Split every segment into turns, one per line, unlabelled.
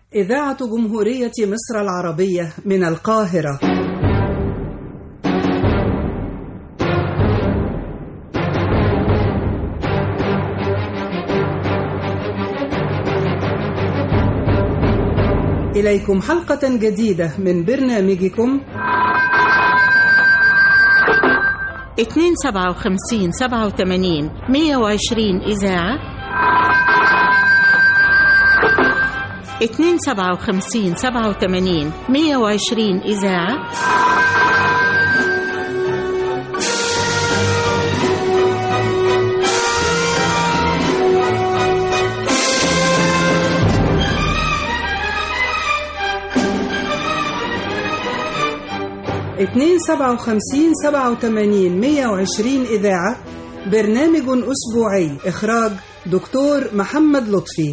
إذاعة جمهورية مصر العربية من القاهرة إليكم حلقة جديدة من برنامجكم
اتنين سبعة وخمسين سبعة وثمانين مية وعشرين إذاعة اتنين سبعة وخمسين سبعة وثمانين مية وعشرين إذاعة
اتنين سبعة وخمسين سبعة وثمانين مية وعشرين إذاعة برنامج أسبوعي إخراج دكتور محمد لطفي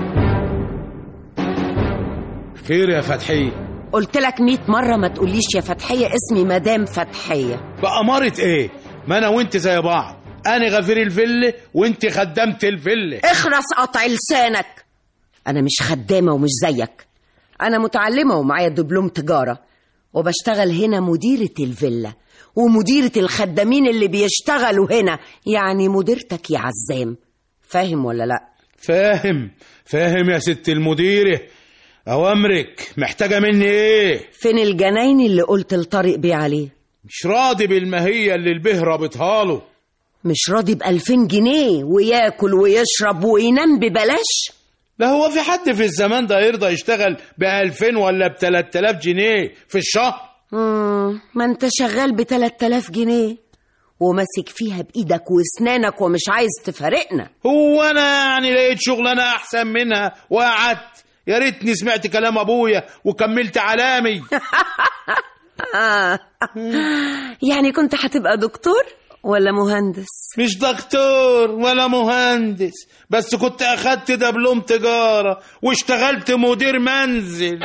خير يا فتحية
قلت لك 100 مرة ما تقوليش يا فتحية اسمي مدام فتحية
بأمارة ايه ما انا وانت زي بعض انا غفير الفل وانت خدمت الفل
اخرس قطع لسانك أنا مش خدامة ومش زيك أنا متعلمة ومعايا دبلوم تجارة وبشتغل هنا مديرة الفيلا ومديرة الخدامين اللي بيشتغلوا هنا يعني مديرتك يا عزام فاهم ولا لأ؟
فاهم فاهم يا ست المديرة اوامرك محتاجة مني ايه
فين الجناين اللي قلت لطارق بيه عليه؟
مش راضي بالمهية اللي البهرة بتهاله
مش راضي بألفين جنيه وياكل ويشرب وينام ببلاش؟
لا هو في حد في الزمان ده يرضى يشتغل بألفين ولا بتلات آلاف جنيه في الشهر
مم، ما انت شغال ب 3000 جنيه وماسك فيها بايدك واسنانك ومش عايز تفارقنا
هو انا يعني لقيت شغلانة احسن منها وقعدت يا ريتني سمعت كلام ابويا وكملت علامي
آه. يعني كنت هتبقى دكتور ولا مهندس
مش دكتور ولا مهندس بس كنت اخدت دبلوم تجارة واشتغلت مدير منزل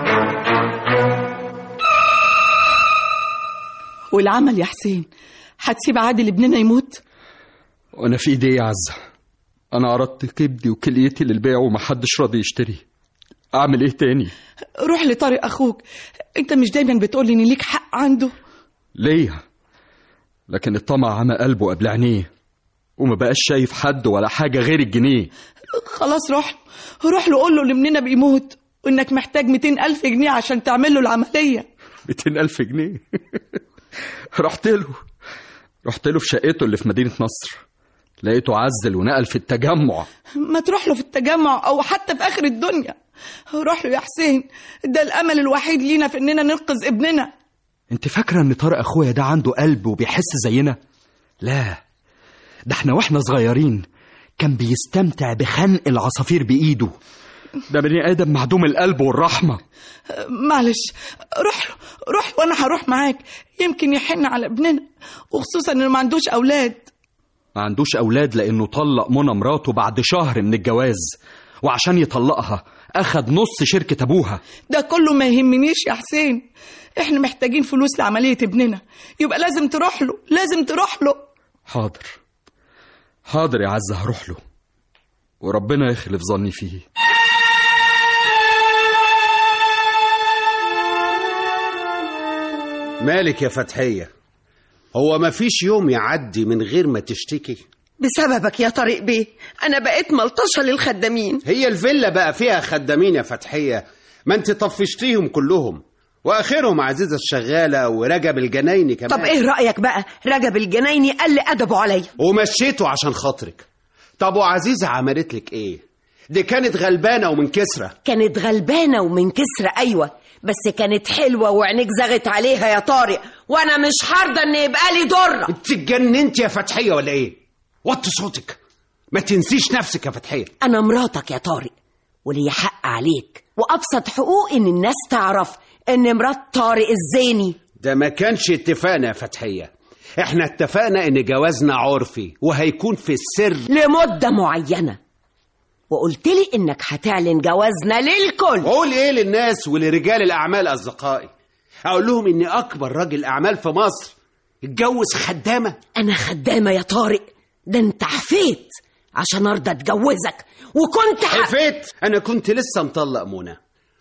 والعمل يا حسين هتسيب عادل ابننا يموت
وانا في ايدي يا عزة انا عرضت كبدي وكليتي للبيع ومحدش راضي يشتري اعمل ايه تاني
روح لطارق اخوك انت مش دايما بتقولي ان ليك حق عنده
ليا لكن الطمع عمى قلبه قبل عينيه وما بقاش شايف حد ولا حاجة غير الجنيه
خلاص روح له روح له قول له ان ابننا بيموت وانك محتاج 200 الف جنيه عشان تعمل له العمليه
200 ألف جنيه رحت له رحت له في شقته اللي في مدينة نصر لقيته عزل ونقل في التجمع
ما تروح له في التجمع او حتى في اخر الدنيا روح له يا حسين ده الامل الوحيد لينا في اننا ننقذ ابننا
انت فاكرة ان طارق اخويا ده عنده قلب وبيحس زينا لا ده احنا واحنا صغيرين كان بيستمتع بخنق العصافير بايده ده بني ادم معدوم القلب والرحمه
معلش روح له روح له وانا هروح معاك يمكن يحن على ابننا وخصوصا انه ما عندوش اولاد
ما عندوش اولاد لانه طلق منى مراته بعد شهر من الجواز وعشان يطلقها اخد نص شركه ابوها
ده كله ما يهمنيش يا حسين احنا محتاجين فلوس لعملية ابننا يبقى لازم تروح له لازم تروح له
حاضر حاضر يا عزة هروح له وربنا يخلف ظني فيه
مالك يا فتحية هو ما فيش يوم يعدي من غير ما تشتكي
بسببك يا طارق بيه انا بقيت ملطشه للخدامين
هي الفيلا بقى فيها خدامين يا فتحية ما انت طفشتيهم كلهم واخرهم عزيزة الشغالة ورجب الجنايني كمان
طب ايه رايك بقى رجب الجنايني قال لي ادبه عليا
ومشيته عشان خاطرك طب وعزيزة عملت لك ايه دي كانت غلبانة ومن كسرة
كانت غلبانه ومن كسر ايوه بس كانت حلوه وعينيك زغت عليها يا طارق وانا مش هرضى ان يبقى لي ضره
انت اتجننت يا فتحية ولا ايه وطي صوتك ما تنسيش نفسك يا فتحية
انا مراتك يا طارق وليا حق عليك وابسط حقوق ان الناس تعرف ان مرات طارق الزيني
ده ما كانش اتفاقنا يا فتحية احنا اتفقنا ان جوازنا عرفي وهيكون في السر
لمده معينه وقلت لي انك هتعلن جوازنا للكل
واقول ايه للناس ولرجال الاعمال اصدقائي اقول لهم اني اكبر راجل اعمال في مصر اتجوز خدامه
انا خدامه يا طارق ده انت عفيت عشان ارضى اتجوزك وكنت ح...
حفيت انا كنت لسه مطلق منى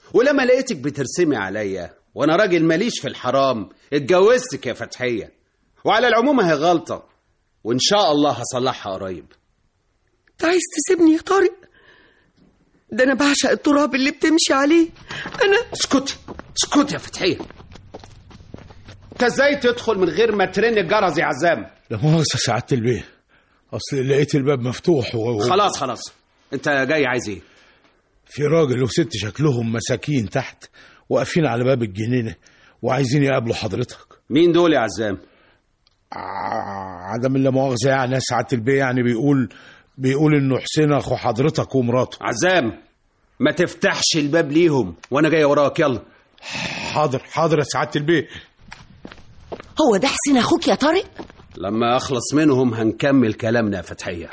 ولما لقيتك بترسمي عليا وانا راجل ماليش في الحرام اتجوزتك يا فتحيه وعلى العموم هي غلطه وان شاء الله هصلحها قريب
انت عايز تسيبني يا طارق ده انا بعشق التراب اللي بتمشي عليه انا
اسكتي اسكتي يا فتحيه انت ازاي تدخل من غير ما ترن الجرس يا عزام
لا مؤاخذة سعادة البيه أصل لقيت الباب مفتوح و...
خلاص خلاص انت جاي عايز ايه
في راجل وست شكلهم مساكين تحت واقفين على باب الجنينة وعايزين يقابلوا حضرتك
مين دول يا عزام
ع- عدم اللا مؤاخذة يعني يا سعادة البيه يعني بيقول بيقول إنه حسين أخو حضرتك ومراته
عزام ما تفتحش الباب ليهم وانا جاي وراك يلا
حاضر حاضر يا سعادة البيه
هو ده حسين اخوك يا طارق
لما اخلص منهم هنكمل كلامنا يا فتحيه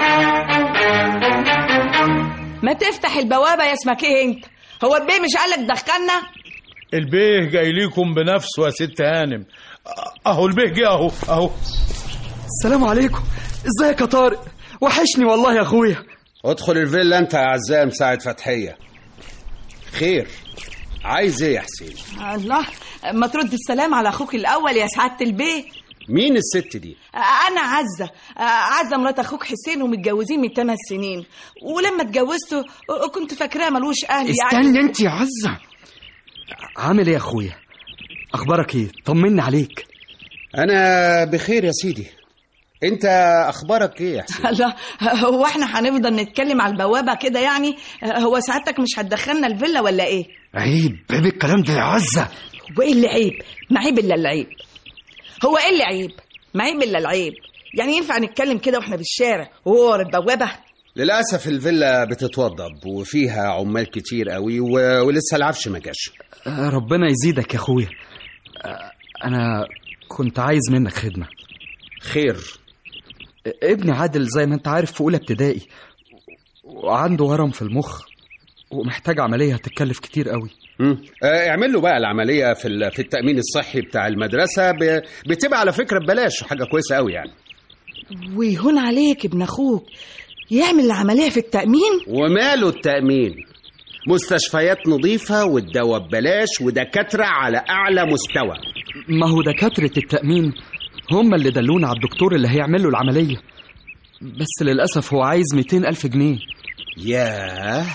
ما تفتح البوابه يا اسمك ايه انت هو البيه مش قالك دخلنا
البيه جاي ليكم بنفسه يا ست هانم أهو البيه جه أهو أهو
السلام عليكم ازيك يا طارق وحشني والله يا اخويا
ادخل الفيلا انت يا عزام ساعة فتحيه خير عايز ايه يا حسين
الله ما ترد السلام على اخوك الاول يا سعاده البيه
مين الست دي
انا عزه عزه مرات اخوك حسين ومتجوزين من 8 سنين ولما اتجوزته كنت فاكراه ملوش اهل يعني
استني انت يا عزه عامل ايه يا اخويا اخبارك ايه طمني عليك
انا بخير يا سيدي انت اخبارك ايه يا حسين
الله هو احنا هنفضل نتكلم على البوابه كده يعني هو سعادتك مش هتدخلنا الفيلا ولا ايه
عيب عيب الكلام ده يا عزه
وايه اللي عيب ما عيب الا العيب هو ايه اللي عيب ما عيب الا العيب يعني ينفع نتكلم كده واحنا في الشارع وهو ورا البوابه
للاسف الفيلا بتتوضب وفيها عمال كتير قوي و... ولسه العفش ما جاش
آه، ربنا يزيدك يا اخويا آه، انا كنت عايز منك خدمه
خير
ابني عادل زي ما انت عارف في اولى ابتدائي وعنده ورم في المخ ومحتاج عمليه هتتكلف كتير قوي
مم. آه، اعمل له بقى العمليه في ال- في التامين الصحي بتاع المدرسه ب... بتبقى على فكره ببلاش حاجه كويسه قوي يعني
ويهون عليك ابن اخوك يعمل العمليه في التامين
وماله التامين مستشفيات نظيفه والدواء ببلاش ودكاتره على اعلى مستوى
ما هو دكاتره التامين هم اللي دلونا على الدكتور اللي هيعمل له العمليه بس للاسف هو عايز 200 الف جنيه
ياه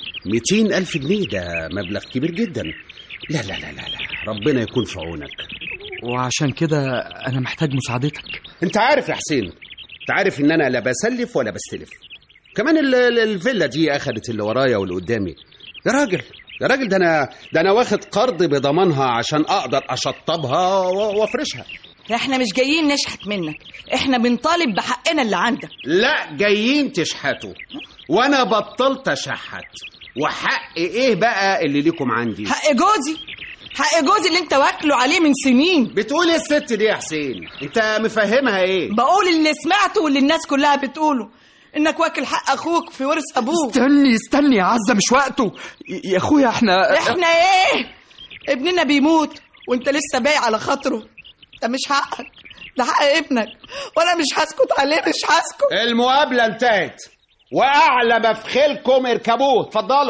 200 ألف جنيه ده مبلغ كبير جدا لا لا لا لا لا ربنا يكون في عونك
وعشان كده انا محتاج مساعدتك
انت عارف يا حسين انت عارف ان انا لا بسلف ولا بستلف كمان ال- ال- الفيلا دي اخدت اللي ورايا واللي قدامي يا راجل يا راجل ده انا ده انا واخد قرض بضمانها عشان اقدر اشطبها و- وافرشها
احنا مش جايين نشحت منك احنا بنطالب بحقنا اللي عندك
لا جايين تشحتوا وانا بطلت اشحت وحق ايه بقى اللي ليكم عندي
حق جوزي حق جوزي اللي انت واكله عليه من سنين
بتقول إيه الست دي يا حسين انت مفهمها ايه
بقول اللي سمعته واللي الناس كلها بتقوله انك واكل حق اخوك في ورث ابوه
استني استني يا عزه مش وقته ي- يا اخويا احنا
احنا ايه ابننا بيموت وانت لسه بايع على خاطره ده مش حقك ده حق ابنك وانا مش هسكت عليه مش هسكت
المقابلة انتهت وأعلى ما في خيلكم اركبوه اتفضلوا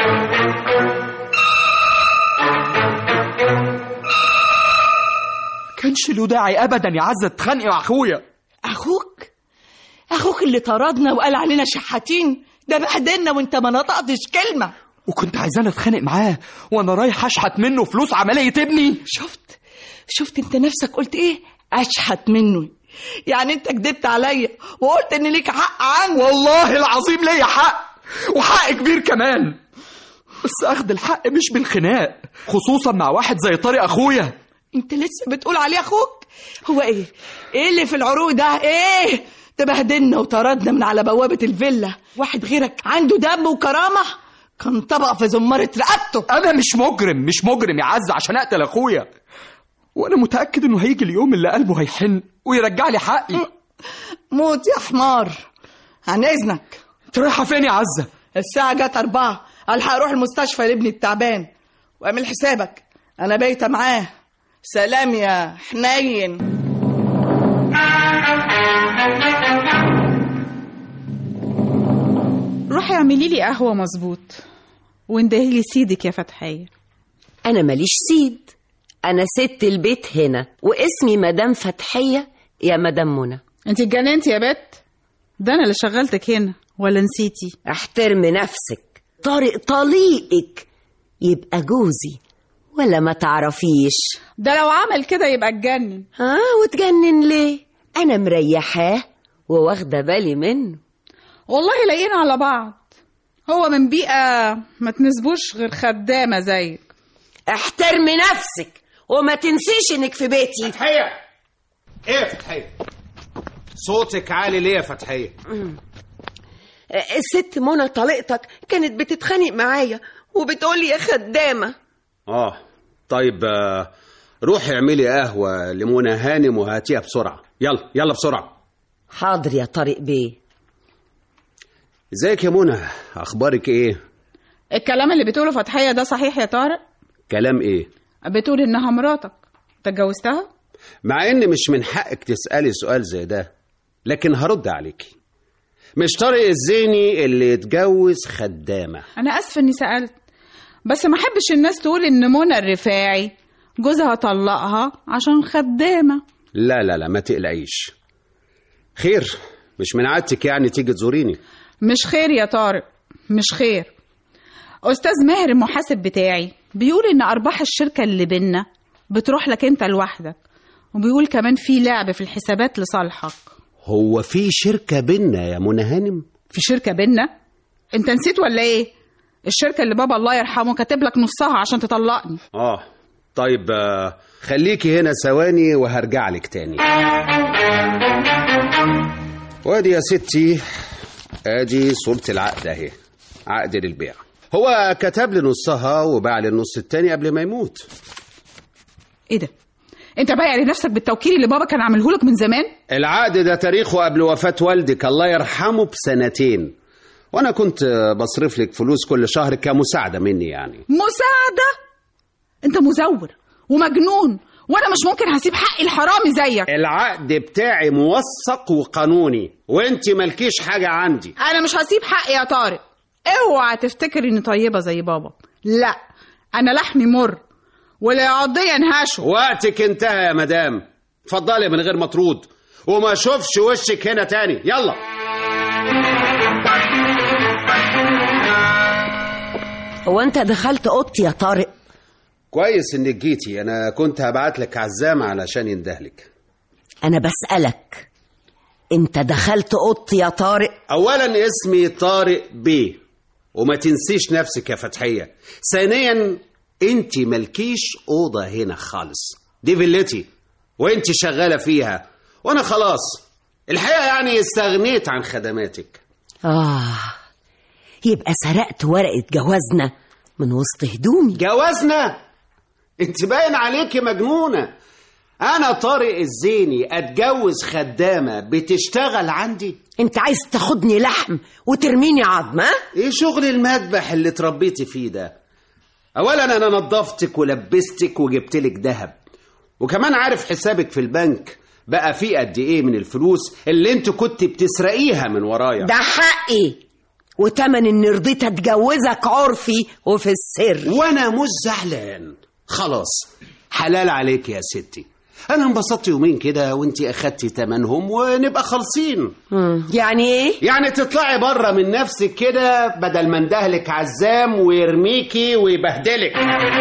كانش له داعي ابدا يا عزه تتخانقي مع اخويا
اخوك اخوك اللي طردنا وقال علينا شحاتين ده بهدلنا وانت ما نطقتش كلمه
وكنت عايزاني اتخانق معاه وانا رايح اشحت منه فلوس عمليه ابني
شفت شفت انت نفسك قلت ايه اشحت منه يعني انت كدبت عليا وقلت ان ليك حق عندي
والله العظيم ليا حق وحق كبير كمان بس اخد الحق مش بالخناق خصوصا مع واحد زي طارق اخويا
انت لسه بتقول عليه اخوك هو ايه ايه اللي في العروق ده ايه ده بهدلنا وطردنا من على بوابه الفيلا واحد غيرك عنده دم وكرامه كان طبق في زماره رقبته
انا مش مجرم مش مجرم يا عزه عشان اقتل اخويا وانا متاكد انه هيجي اليوم اللي قلبه هيحن ويرجع لي حقي
موت يا حمار عن اذنك
انت رايحه فين يا عزه
الساعة جت أربعة ألحق أروح المستشفى لابني التعبان واعمل حسابك أنا بايتة معاه سلام يا حنين
روحي اعملي لي قهوة مظبوط واندهي لي سيدك يا فتحية
أنا ماليش سيد أنا ست البيت هنا واسمي مدام فتحية يا مدام منى
انت اتجننتي يا بت ده انا اللي شغلتك هنا ولا نسيتي
احترمي نفسك طارق طليقك يبقى جوزي ولا ما تعرفيش
ده لو عمل كده يبقى اتجنن
ها وتجنن ليه انا مريحاه وواخده بالي منه
والله لاقيين على بعض هو من بيئة ما تنسبوش غير خدامة زيك
احترمي نفسك وما تنسيش انك في بيتي
فتحية ايه يا فتحية صوتك عالي ليه يا فتحية
الست منى طليقتك كانت بتتخانق معايا وبتقولي يا خدامه
اه طيب آه، روحي اعملي قهوة لمنى هانم وهاتيها بسرعة يلا يلا بسرعة
حاضر يا طارق بيه
ازيك يا منى اخبارك ايه
الكلام اللي بتقوله فتحية ده صحيح يا طارق
كلام ايه
بتقول انها مراتك انت اتجوزتها
مع ان مش من حقك تسألي سؤال زي ده لكن هرد عليكي مش طارق الزيني اللي اتجوز خدامة
انا اسفه اني سالت بس ما احبش الناس تقول ان منى الرفاعي جوزها طلقها عشان خدامه
لا لا لا ما تقلقيش خير مش من عادتك يعني تيجي تزوريني
مش خير يا طارق مش خير استاذ ماهر المحاسب بتاعي بيقول ان ارباح الشركه اللي بينا بتروح لك انت لوحدك وبيقول كمان في لعب في الحسابات لصالحك
هو في شركة بينا يا منى هانم
في شركه بينا انت نسيت ولا ايه الشركه اللي بابا الله يرحمه كاتب لك نصها عشان تطلقني
اه طيب آه، خليكي هنا ثواني وهرجع لك تاني وادي يا ستي ادي صورة العقد اهي عقد للبيع هو كتب لي نصها وباع لي النص التاني قبل ما يموت
ايه ده انت بايع لنفسك بالتوكيل اللي بابا كان عامله لك من زمان
العقد ده تاريخه قبل وفاة والدك الله يرحمه بسنتين وانا كنت آه، بصرف لك فلوس كل شهر كمساعدة مني يعني
مساعده انت مزور ومجنون وانا مش ممكن هسيب حقي الحرامي زيك
العقد بتاعي موثق وقانوني وانت ملكيش حاجة عندي
انا مش هسيب حقي يا طارق اوعى تفتكر اني طيبه زي بابا لا انا لحمي مر ولا يعضي ينهشه
وقتك انتهى يا مدام اتفضلي من غير مطرود وما اشوفش وشك هنا تاني يلا
هو انت دخلت اوضتي يا طارق
كويس انك جيتي انا كنت هبعت لك عزام علشان يندهلك
انا بسالك انت دخلت اوضتي يا طارق
اولا اسمي طارق بيه وما تنسيش نفسك يا فتحية ثانيا انت ملكيش اوضة هنا خالص دي فيلتي وانت شغالة فيها وانا خلاص الحقيقة يعني استغنيت عن خدماتك
اه يبقى سرقت ورقه جوازنا من وسط هدومي
جوازنا انت باين عليكي مجنونة انا طارق الزيني اتجوز خدامة بتشتغل عندي
انت عايز تاخدني لحم وترميني عظم ها
ايه شغل المذبح اللي اتربيتي فيه ده اولا انا نظفتك ولبستك وجبتلك ذهب وكمان عارف حسابك في البنك بقى فيه قد ايه من الفلوس اللي انت كنت بتسرقيها من ورايا
ده حقي وتمن اني رضيت اتجوزك عرفي وفي السر
وانا مش زعلان خلاص حلال عليك يا ستي انا انبسطت يومين كده وانت اخدتي تمنهم ونبقى خالصين
مم. يعني ايه
يعني تطلعي بره من نفسك كده بدل ما اندهلك عزام ويرميكي ويبهدلك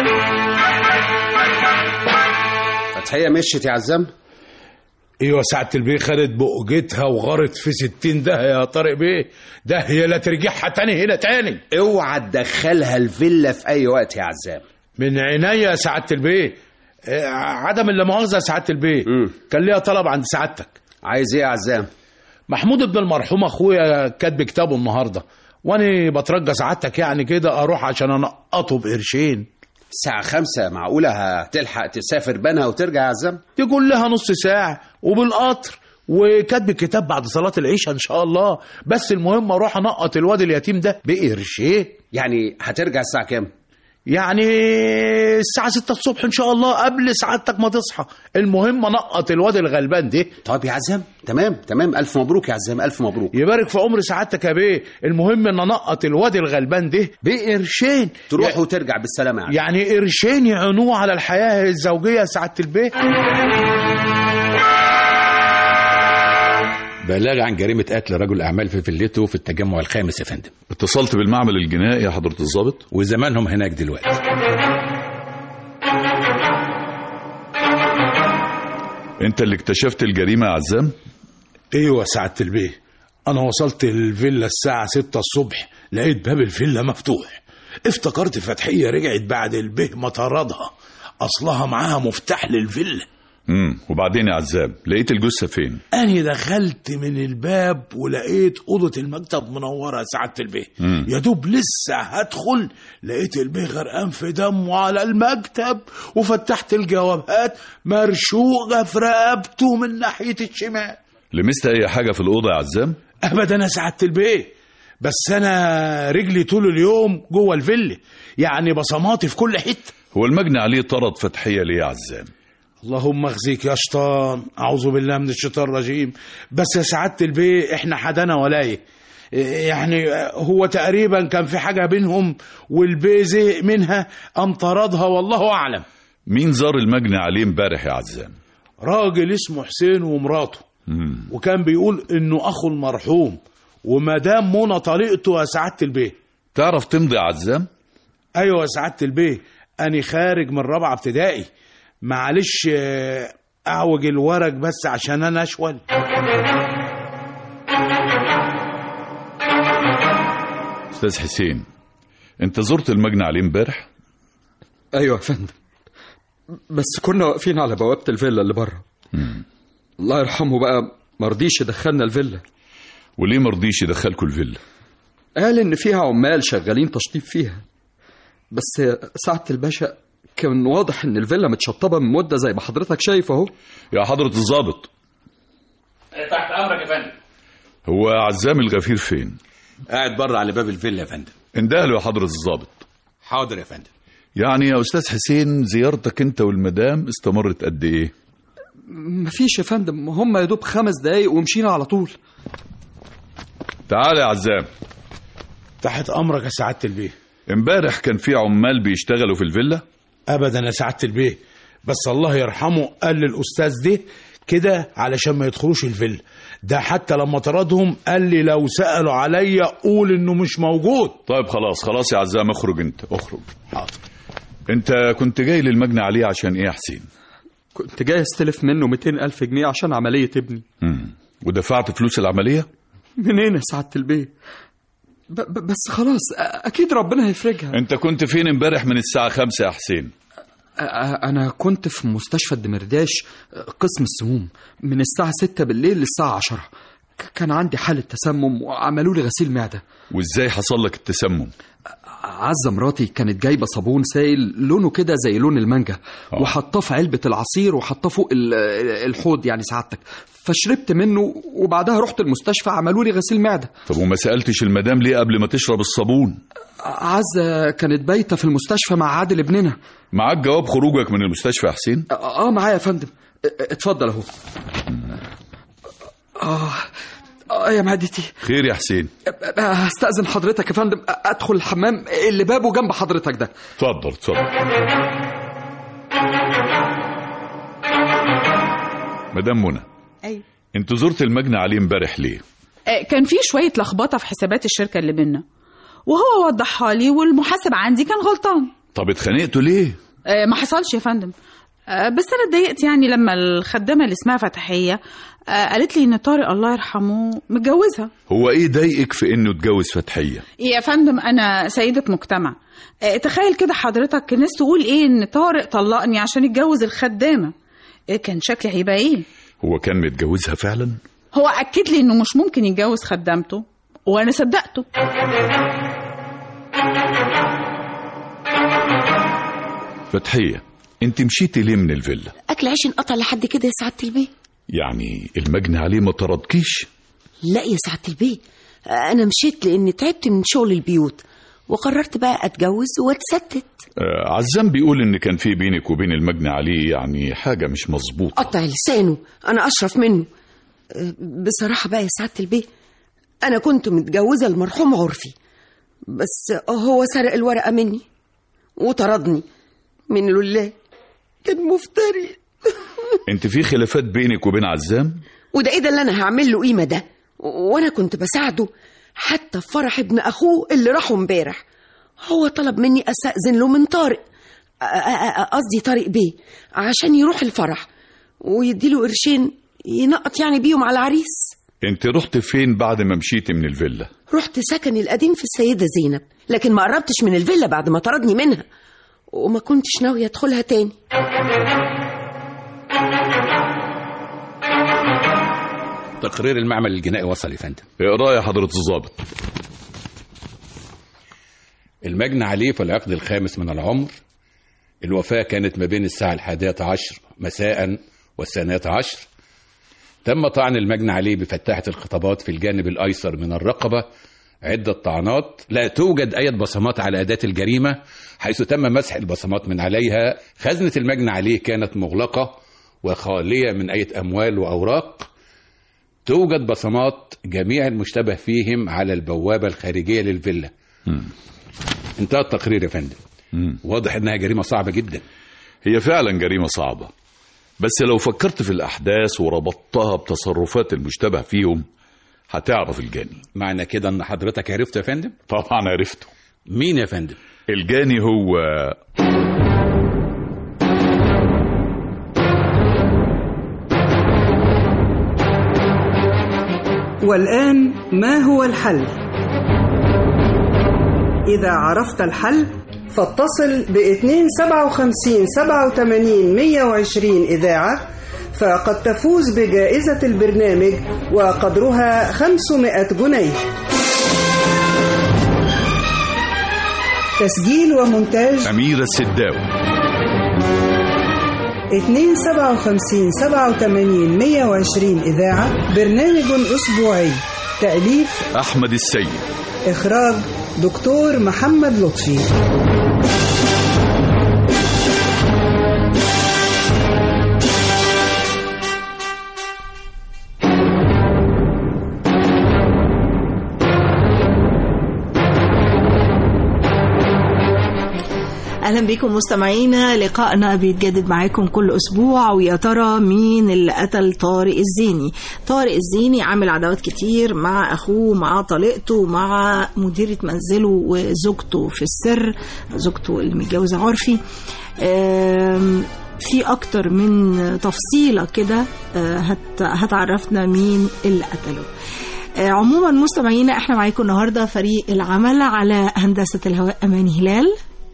فتحية مشيت يا عزام
ايوه سعادة البيه خدت بقجتها وغارت في ستين ده يا طارق بيه ده هي لا ترجعها تاني هنا تاني
اوعى تدخلها الفيلا في اي وقت يا عزام
من عينيا يا سعادة البيه آه، عدم اللي مؤاخذة يا سعادة البيه
مم.
كان ليها طلب عند سعادتك
عايز ايه يا عزام
محمود ابن المرحوم اخويا كاتب كتابه النهارده وانا بترجى سعادتك يعني كده اروح عشان انقطه بقرشين
الساعة خمسة معقولة هتلحق تسافر بنها وترجع يا عزام
دي كلها نص ساعة وبالقطر وكاتب الكتاب بعد صلاة العشاء إن شاء الله بس المهم أروح أنقط الواد اليتيم ده بقرشين
يعني هترجع الساعة كام
يعني الساعة 6 الصبح إن شاء الله قبل سعادتك ما تصحى المهم نقط الواد الغلبان ده
طب يا عزام تمام تمام الف مبروك يا عزام الف مبروك
يبارك في عمر سعادتك يا بيه المهم ان نقط الواد الغلبان ده بقرشين
تروح وترجع بالسلامه يعني.
يعني قرشين يعينوه على الحياة الزوجية يا سعادة البيه
بلاغ عن جريمة قتل رجل أعمال في فيلته في التجمع الخامس يا فندم
اتصلت بالمعمل الجنائي يا حضرة الضابط
وزمانهم هناك دلوقتي
انت اللي اكتشفت الجريمة يا عزام
ايوه سعادة البيه انا وصلت الفيلا الساعة 6 الصبح لقيت باب الفيلا مفتوح افتكرت فتحية رجعت بعد البيه ما طردها اصلها معاها مفتاح للفيلا
امم وبعدين يا عزام لقيت الجثة فين
أنا دخلت من الباب ولقيت أوضة المكتب منورة يا سعادة البيه
مم.
يا دوب لسه هدخل لقيت البيه غرقان في دمه على المكتب وفتحت الجوابات مرشوقة في رقبته من ناحية الشمال
لمست اي حاجة في الأوضة يا عزام
أبدا يا سعادة البيه بس أنا رجلي طول اليوم جوه الفيلا يعني بصماتي في كل حتة
هو المجني عليه طرد فتحية ليه يا عزام
اللهم اخزيك يا شيطان اعوذ بالله من الشيطان الرجيم بس يا سعاده البيه احنا حدانا ولايه يعني هو تقريبا كان في حاجه بينهم والبيه زهق منها قام طردها والله اعلم
مين زار المجني عليه امبارح يا عزام
راجل اسمه حسين ومراته
مم.
وكان بيقول انه اخو المرحوم ومدام منى طريقته يا سعاده البيه
تعرف تمضي يا عزام
ايوه يا سعاده البيه اني خارج من رابعه ابتدائي معلش آه، اعوج الورق بس عشان انا اشول
استاذ حسين انت زرت المجني عليه امبارح
ايوه يا فندم بس كنا واقفين على بوابه الفيلا اللي بره الله يرحمه بقى مرضيش يدخلنا الفيلا
وليه مرضيش يدخلكوا الفيلا
قال ان فيها عمال شغالين تشطيب فيها بس سعاده الباشا كان واضح ان الفيلا متشطبه من مده زي ما حضرتك شايف اهو
يا حضرة الضابط
تحت أمرك يا فندم
هو عزام الغفير فين
قاعد بره على باب الفيلا يا فندم
اندهله يا حضرة الضابط
حاضر يا فندم
يعني يا استاذ حسين زيارتك انت والمدام استمرت قد ايه
مفيش يا فندم هم يا دوب خمس دقايق ومشينا على طول
تعال يا عزام
تحت امرك يا سعاده البيه
امبارح كان في عمال بيشتغلوا في الفيلا
ابدا يا سعاده البيه بس الله يرحمه قال للاستاذ ده كده علشان ما يدخلوش الفيلا ده حتى لما طردهم قال لي لو سالوا عليا قول انه مش موجود
طيب خلاص خلاص يا عزام اخرج انت اخرج
حاضر
انت كنت جاي للمجني عليه عشان ايه يا حسين
كنت جاي استلف منه 200 ألف جنيه عشان عملية ابني
مم. ودفعت فلوس العملية
منين يا سعادة البيه ب ب بس خلاص أ- أكيد ربنا هيفرجها
انت كنت فين امبارح من الساعة خمسة يا حسين
أ- أ- أنا كنت في مستشفى الدمرداش قسم السموم من الساعة 6 بالليل للساعة 10 ك- كان عندي حالة تسمم وعملوا لي غسيل معدة
وازاي حصل لك التسمم
عزة مراتي كانت جايبة صابون سايل لونه كده زي لون المانجا
آه.
وحطاه في علبة العصير وحطاه فوق ال- الحوض يعني سعادتك فشربت منه وبعدها رحت المستشفى عملوا لي غسيل معدة
طب وما سألتش المدام ليه قبل ما تشرب الصابون
عزة كانت بايتة في المستشفى مع عادل ابننا
معاك جواب خروجك من المستشفى يا حسين
اه معايا يا فندم ا- اتفضل اهو اه اه يا معدتي
خير يا حسين
أ- هستأذن حضرتك يا فندم أ- ادخل الحمام اللي بابه جنب حضرتك ده
اتفضل اتفضل مدام منى
ايوه
انت زرت المجني عليه امبارح ليه
آه، كان في شوية لخبطة في حسابات الشركة اللي بينا وهو وضحها لي والمحاسب عندي كان غلطان
طب اتخانقتوا ليه
آه، ما حصلش يا فندم آه، بس انا اتضايقت يعني لما الخدامه اللي اسمها فتحيه آه، قالت لي ان طارق الله يرحمه متجوزها
هو ايه ضايقك في انه اتجوز فتحية
يا فندم انا سيده مجتمع آه، تخيل كده حضرتك الناس تقول ايه ان طارق طلقني عشان يتجوز الخدامه إيه كان شكلي هيبقى ايه
هو كان متجوزها فعلا
هو اكد لي انه مش ممكن يتجوز خدامته وانا صدقته
فتحية انت مشيتي ليه من الفيلا
اكل عيش انقطع لحد كده يا سعاده البيه
يعني المجني عليه ما طردكيش
لا يا سعاده البيه انا مشيت لاني تعبت من شغل البيوت وقررت بقى اتجوز واتستت
آه، عزام بيقول ان كان في بينك وبين المجني عليه يعني حاجه مش مظبوطه
قطع لسانه انا اشرف منه أه، بصراحه بقى يا سعاده البيه انا كنت متجوزه المرحوم عرفي بس هو سرق الورقه مني وطردني من لله كان مفتري
انت في خلافات بينك وبين عزام
وده ايه ده اللي انا هعمل له قيمه ده و- وانا كنت بساعده حتى في فرح ابن اخوه اللي راحوا امبارح هو طلب مني استاذن له من طارق أ- أ- أ- قصدي طارق بيه عشان يروح الفرح ويديله قرشين ينقط يعني بيهم على العريس
انت رحت فين بعد ما مشيت من الفيلا
رحت سكني القديم في السيدة زينب لكن ما قربتش من الفيلا بعد ما طردني منها وما كنتش ناوية أدخلها تاني
تقرير المعمل الجنائي وصل يا فندم
اقرا يا حضره الضابط
المجني عليه في العقد الخامس من العمر الوفاة كانت ما بين الساعة الحادية عشر مساء والثانية عشر تم طعن المجني عليه بفتاحة الخطابات في الجانب الأيسر من الرقبة عدة طعنات لا توجد أي بصمات على أداة الجريمة حيث تم مسح البصمات من عليها خزنة المجني عليه كانت مغلقة وخالية من أي أموال وأوراق توجد بصمات جميع المشتبه فيهم على البوابة الخارجية للفيلا انتهى التقرير يا فندم
مم.
واضح انها جريمه صعبه جدا
هي فعلا جريمه صعبه بس لو فكرت في الاحداث وربطتها بتصرفات المشتبه فيهم هتعرف الجاني
معنى كده ان حضرتك عرفت يا فندم
طبعا عرفته
مين يا فندم
الجاني هو
والآن ما هو الحل؟ إذا عرفت الحل فاتصل ب 257 87 120 إذاعة فقد تفوز بجائزة البرنامج وقدرها 500 جنيه تسجيل ومونتاج
أميرة السداوي
257 87 120 إذاعة برنامج أسبوعي تأليف
أحمد السيد
إخراج دكتور محمد لطفي
اهلا بكم مستمعينا لقائنا بيتجدد معاكم كل اسبوع ويا ترى مين اللي قتل طارق الزيني طارق الزيني عامل عداوات كتير مع اخوه مع طليقته مع مديره منزله وزوجته في السر زوجته اللي متجوزه عرفي آم، في اكتر من تفصيله كده آه، هت- هتعرفنا مين اللي قتله آه، عموما مستمعينا احنا معاكم النهارده فريق العمل على هندسه الهواء اماني هلال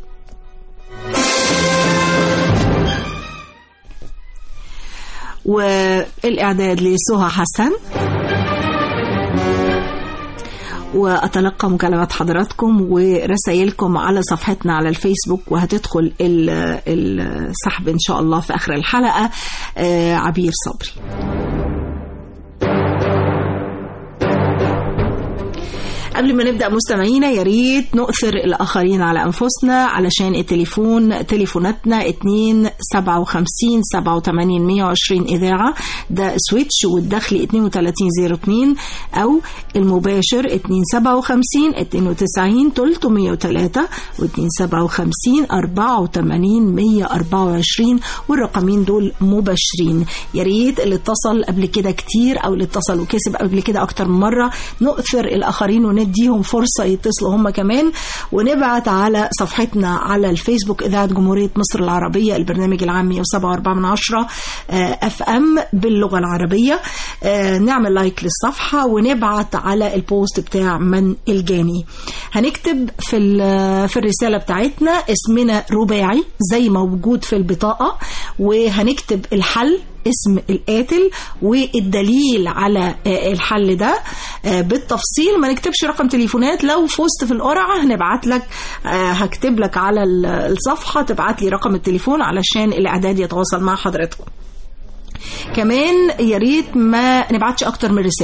والإعداد لسهى حسن وأتلقى مكالمات حضراتكم ورسائلكم على صفحتنا على الفيسبوك وهتدخل ال- السحب إن شاء الله في آخر الحلقة آه، عبير صبري قبل ما نبدا مستمعينا يا ريت نؤثر الاخرين على انفسنا علشان التليفون تليفوناتنا 2 57 87 120 اذاعه ده سويتش والدخل 3202 او المباشر 2 57 92 303 و 2 57 84 124 والرقمين دول مباشرين يا ريت اللي اتصل قبل كده كتير او اللي اتصل وكسب قبل كده اكتر من مره نؤثر الاخرين ونديهم فرصه يتصلوا هم كمان ونبعت على صفحتنا على الفيسبوك اذاعه جمهوريه مصر العربيه البرنامج العام 107.4 من عشرة اف ام باللغه العربيه آه، نعمل لايك للصفحه ونبعت على البوست بتاع من الجاني هنكتب في ال- في الرساله بتاعتنا اسمنا رباعي زي ما موجود في البطاقه وهنكتب الحل اسم القاتل والدليل على آه، الحل ده آه، بالتفصيل ما نكتبش رقم تليفونات لو فزت في القرعه هنبعت لك آه، هكتب لك على ال- الصفحه تبعت لي رقم التليفون علشان الاعداد يتواصل مع حضرتكم كمان يا ريت ما نبعتش اكتر من رساله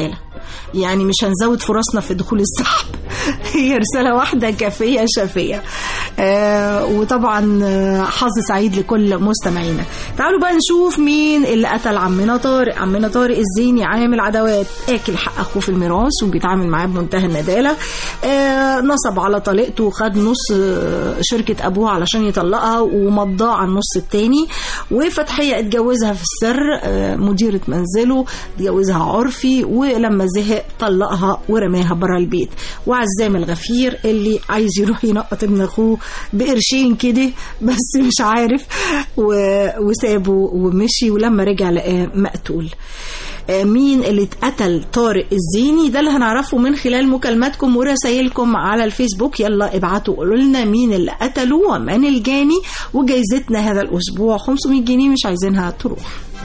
يعني مش هنزود فرصنا في دخول السحب هي رسالة واحدة كافية شافية آه وطبعا آه، حظ سعيد لكل مستمعينا تعالوا بقى نشوف مين اللي قتل عمنا طارق عمنا طارق الزيني عامل عداوات اكل حق اخوه في الميراث وبيتعامل معاه بمنتهى الندالة آه نصب على طليقته وخد نص آه، شركة ابوها علشان يطلقها ومضاه على النص التاني وفتحية اتجوزها في السر آه، مديرة منزله اتجوزها عرفي ولما زهق طلقها ورماها بره البيت وعزام الغفير اللي عايز يروح ينقط ابن اخوه بقرشين كده بس مش عارف و- وسابه ومشي ولما رجع لقاه مقتول آه، مين اللي اتقتل طارق الزيني ده اللي هنعرفه من خلال مكالماتكم ورسائلكم على الفيسبوك يلا ابعتوا قولوا لنا مين اللي قتله ومن الجاني وجايزتنا هذا الاسبوع 500 جنيه مش عايزينها تروح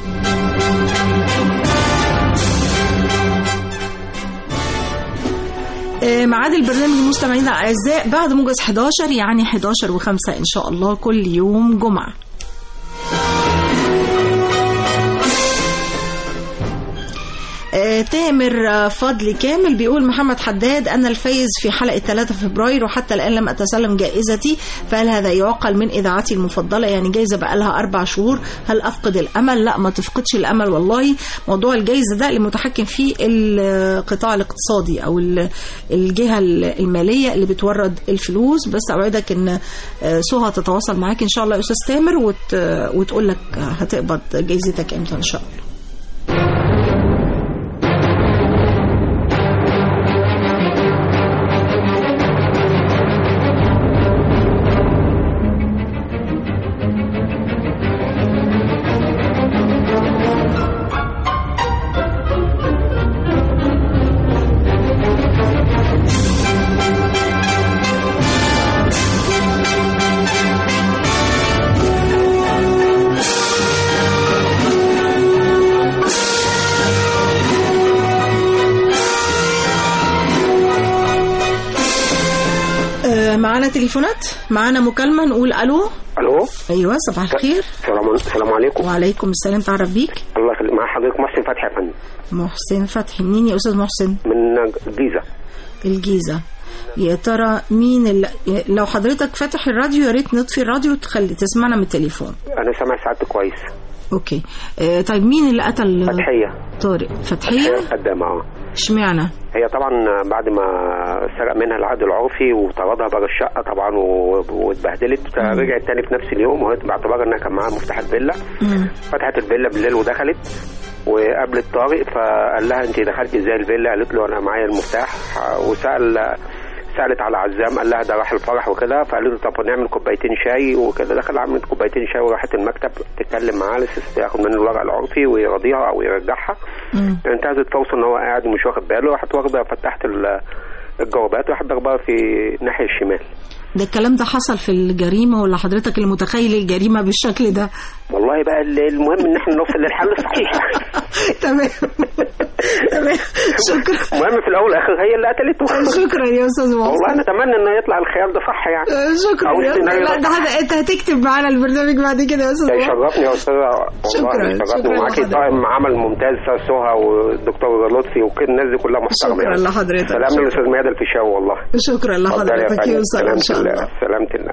آه، ميعاد البرنامج المستمعين الاعزاء بعد موجز 11 يعني 11 و5 ان شاء الله كل يوم جمعه آه، تامر آه، فضل كامل بيقول محمد حداد أنا الفايز في حلقة 3 فبراير وحتى الآن لم أتسلم جائزتي فهل هذا يعقل من إذاعتي المفضلة يعني جايزة بقى لها أربع شهور هل أفقد الأمل لا ما تفقدش الأمل والله موضوع الجائزة ده اللي متحكم فيه القطاع الاقتصادي أو ال- الجهة المالية اللي بتورد الفلوس بس أوعدك إن آه، سهى تتواصل معاك إن شاء الله يا أستاذ تامر وت... وتقول لك هتقبض جائزتك إمتى إن شاء الله آه، معانا تليفونات معانا مكالمة نقول ألو
الو
أيوة صباح الخير
السلام السلام عليكم
وعليكم السلام تعرف بيك
الله يخليك مع حضرتك محسن فتحي يا فندم
محسن فتحي منين يا أستاذ محسن
من الجيزه
الجيزة يا ترى مين اللي لو حضرتك فاتح الراديو يا ريت نطفي الراديو وتخلي تسمعنا من التليفون
انا سامع سعادتك كويس
اوكي آه طيب مين اللي قتل
فتحيه
طارق فتحية
قدامها اه
اشمعنى
هي طبعا بعد ما سرق منها العقد العرفي وطردها بره الشقه طبعا و- واتبهدلت رجعت تاني في نفس اليوم وهي باعتبار انها كان معاها مفتاح الفيلا فتحت الفيلا بالليل ودخلت وقابلت طارق فقال لها انت دخلتي ازاي الفيلا قالت له انا معايا المفتاح وسال سالت على عزام قال لها ده راح الفرح وكده فقالت له طب نعمل كوبايتين شاي وكده دخل عملت كوبايتين شاي وراحت المكتب تتكلم معاه لسه ياخد منه الورق العرفي ويرضيها او يرجعها انتهزت فرصه ان هو قاعد ومش واخد باله راحت واخده فتحت ال- الجوابات وراحت ضربها في الناحيه الشمال
ده الكلام ده حصل في الجريمة ولا حضرتك اللي متخيل الجريمة بالشكل ده
والله بقى ال- المهم ان احنا نوصل للحل الصحيح
تمام تمام شكرا
المهم في الاول والاخر هي اللي قتلته
شكرا يا استاذ محسن
والله انا اتمنى ان يطلع الخيار ده صح يعني
شكرا
أو
يا
السيناريو
لا
ده
ده هذا انت هتكتب معانا البرنامج بعد كده يا استاذ
ده
محسن.
يشرفني يا استاذه
شكراً،
والله يشرفني
شكراً
ومعاكي
لحضرتك.
طاقم عمل ممتاز استاذ سهى والدكتور لطفي وكل الناس دي كلها محترمه
شكراً
يعني.
لحضرتك.
سلام
شكراً.
للاستاذ ميادة الفيشاوي والله
شكرا
اتفضل يا
لحضرتك
فندم.
يوصل ان شاء
سلامة
الله
الله سلامة الله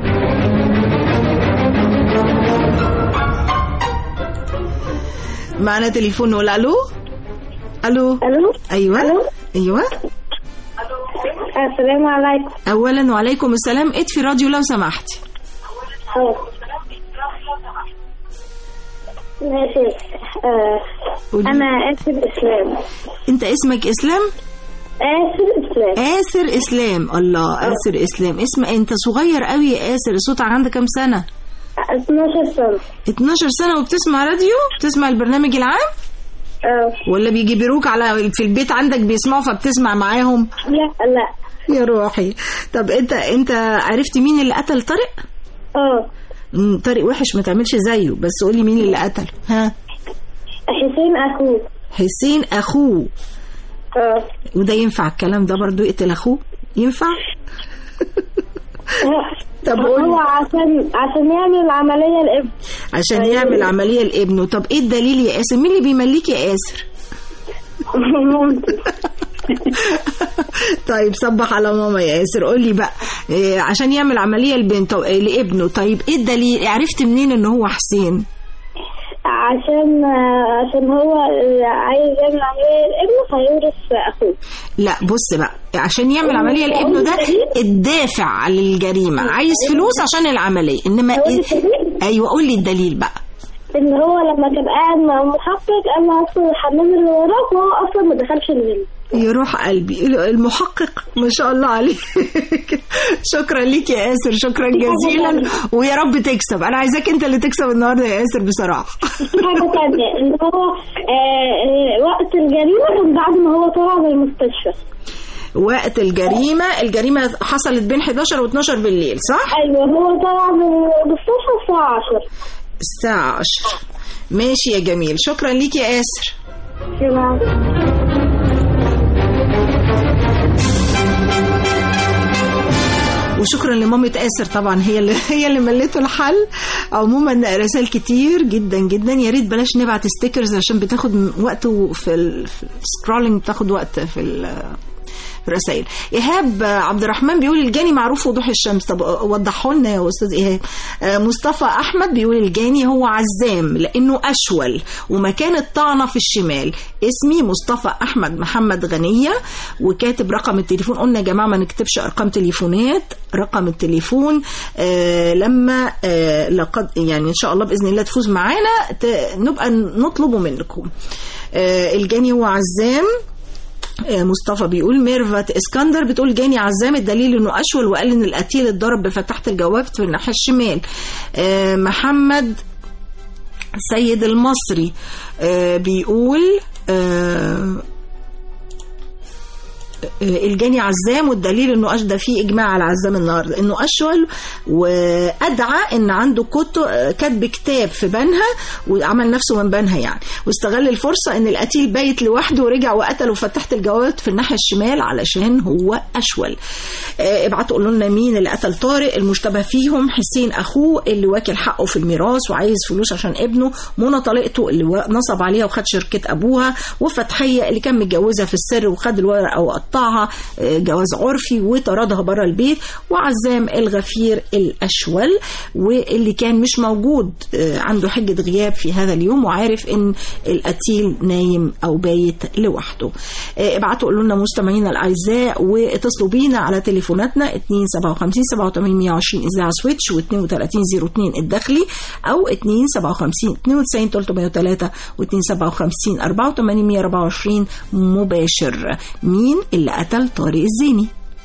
معنا تليفون نقول الو الو
الو
ايوه
ألو؟
ايوه
السلام عليكم
اولا وعليكم السلام اطفي الراديو لو سمحتي
اه ماشي آه.
قولي.
انا اسر اسلام
انت اسمك اسلام
اسر اسلام
آسر إسلام الله آسر إسلام اسم أنت صغير قوي يا آسر صوتك عندك كام سنة
12 سنة
12 سنة وبتسمع راديو بتسمع البرنامج العام
اه
ولا بيجبروك على في البيت عندك بيسمعوا فبتسمع معاهم
لا لا
يا روحي طب انت انت عرفت مين اللي قتل طارق
اه
مم، طارق وحش ما تعملش زيه بس قولي مين اللي قتل ها
حسين اخوه
حسين اخوه
اه
وده ينفع الكلام ده برضو يقتل اخوه ينفع طب قولي.
هو عشان عشان يعمل عملية الابن
عشان
أيوة.
يعمل عملية لابنه طب ايه الدليل يا آسر مين اللي بيمليك يا آسر
ممكن
طيب صبح على ماما يا ياسر قول لي بقى إيه عشان يعمل عمليه لبنته إيه لابنه طيب ايه الدليل عرفت منين ان هو حسين
عشان عشان هو عايز يعمل عملية لابنه هيورث أخوه
لا بص بقى عشان يعمل عمليه لابنه ده الدافع على الجريمه عايز فلوس عشان العمليه انما إيه؟ ايوه قول لي الدليل بقى
إن هو لما كان قاعد مع محقق قال له أصل الحمام اللي وراك وهو أصلا ما دخلش الفيلا
يروح قلبي المحقق ما شاء الله عليه شكرا ليك يا ياسر شكرا جزيلا ويا رب تكسب انا عايزاك انت اللي تكسب النهارده يا ياسر بصراحه
حاجة تانية إن هو آه، آه، وقت الجريمة كان بعد ما هو طلع من المستشفى
وقت الجريمه الجريمه حصلت بين 11 و12 بالليل صح
أيوه هو طلع من المستشفى الساعة 10
الساعه 10 ماشي يا جميل شكرا ليك يا ياسر
شكرا
وشكرا لمامة آسر طبعا هي اللي هي اللي ملته الحل عموما رسائل كتير جدا جدا يا ريت بلاش نبعت ستيكرز عشان بتاخد وقت في ال- في السكرولينج بتاخد وقت في ال- في الرسائل ايهاب عبد الرحمن بيقول الجاني معروف وضوح الشمس طب وضحوا لنا يا استاذ ايهاب آه، مصطفى احمد بيقول الجاني هو عزام لانه اشول ومكان الطعنه في الشمال اسمي مصطفى احمد محمد غنيه وكاتب رقم التليفون قلنا يا جماعه ما نكتبش ارقام تليفونات رقم التليفون آه لما آه لقد يعني ان شاء الله باذن الله تفوز معانا ت- نبقى نطلبه منكم آه الجاني هو عزام آه، مصطفى بيقول ميرفت اسكندر بتقول جاني عزام الدليل انه اشول وقال ان القتيل اتضرب بفتحه الجواب في الناحيه الشمال آه، محمد سيد المصري آه، بيقول آه، الجاني عزام والدليل انه اشدى فيه اجماع على عزام النهارده انه اشول وادعى ان عنده كتب كتب كتاب في بنها وعمل نفسه من بنها يعني واستغل الفرصه ان القتيل بايت لوحده ورجع وقتل وفتحت الجوابات في الناحيه الشمال علشان هو اشول آه، ابعتوا قولوا لنا مين اللي قتل طارق المشتبه فيهم حسين اخوه اللي واكل حقه في الميراث وعايز فلوس عشان ابنه منى طليقته اللي نصب عليها وخد شركه ابوها وفتحيه اللي كان متجوزها في السر وخد الورقه وقطعها آه، جواز عرفي وطردها بره البيت وعزام الغفير الاشول واللي كان مش موجود آه، عنده حجه غياب في هذا اليوم وعارف ان القتيل نايم او بايت لوحده آه، ابعتوا قولوا لنا مستمعينا الاعزاء واتصلوا بينا على تليفوناتنا 257 87 120 اذاعه سويتش و32 02 الداخلي او 257 92 303 و257 84 124 مباشر مين اللي قتل طارق الزيني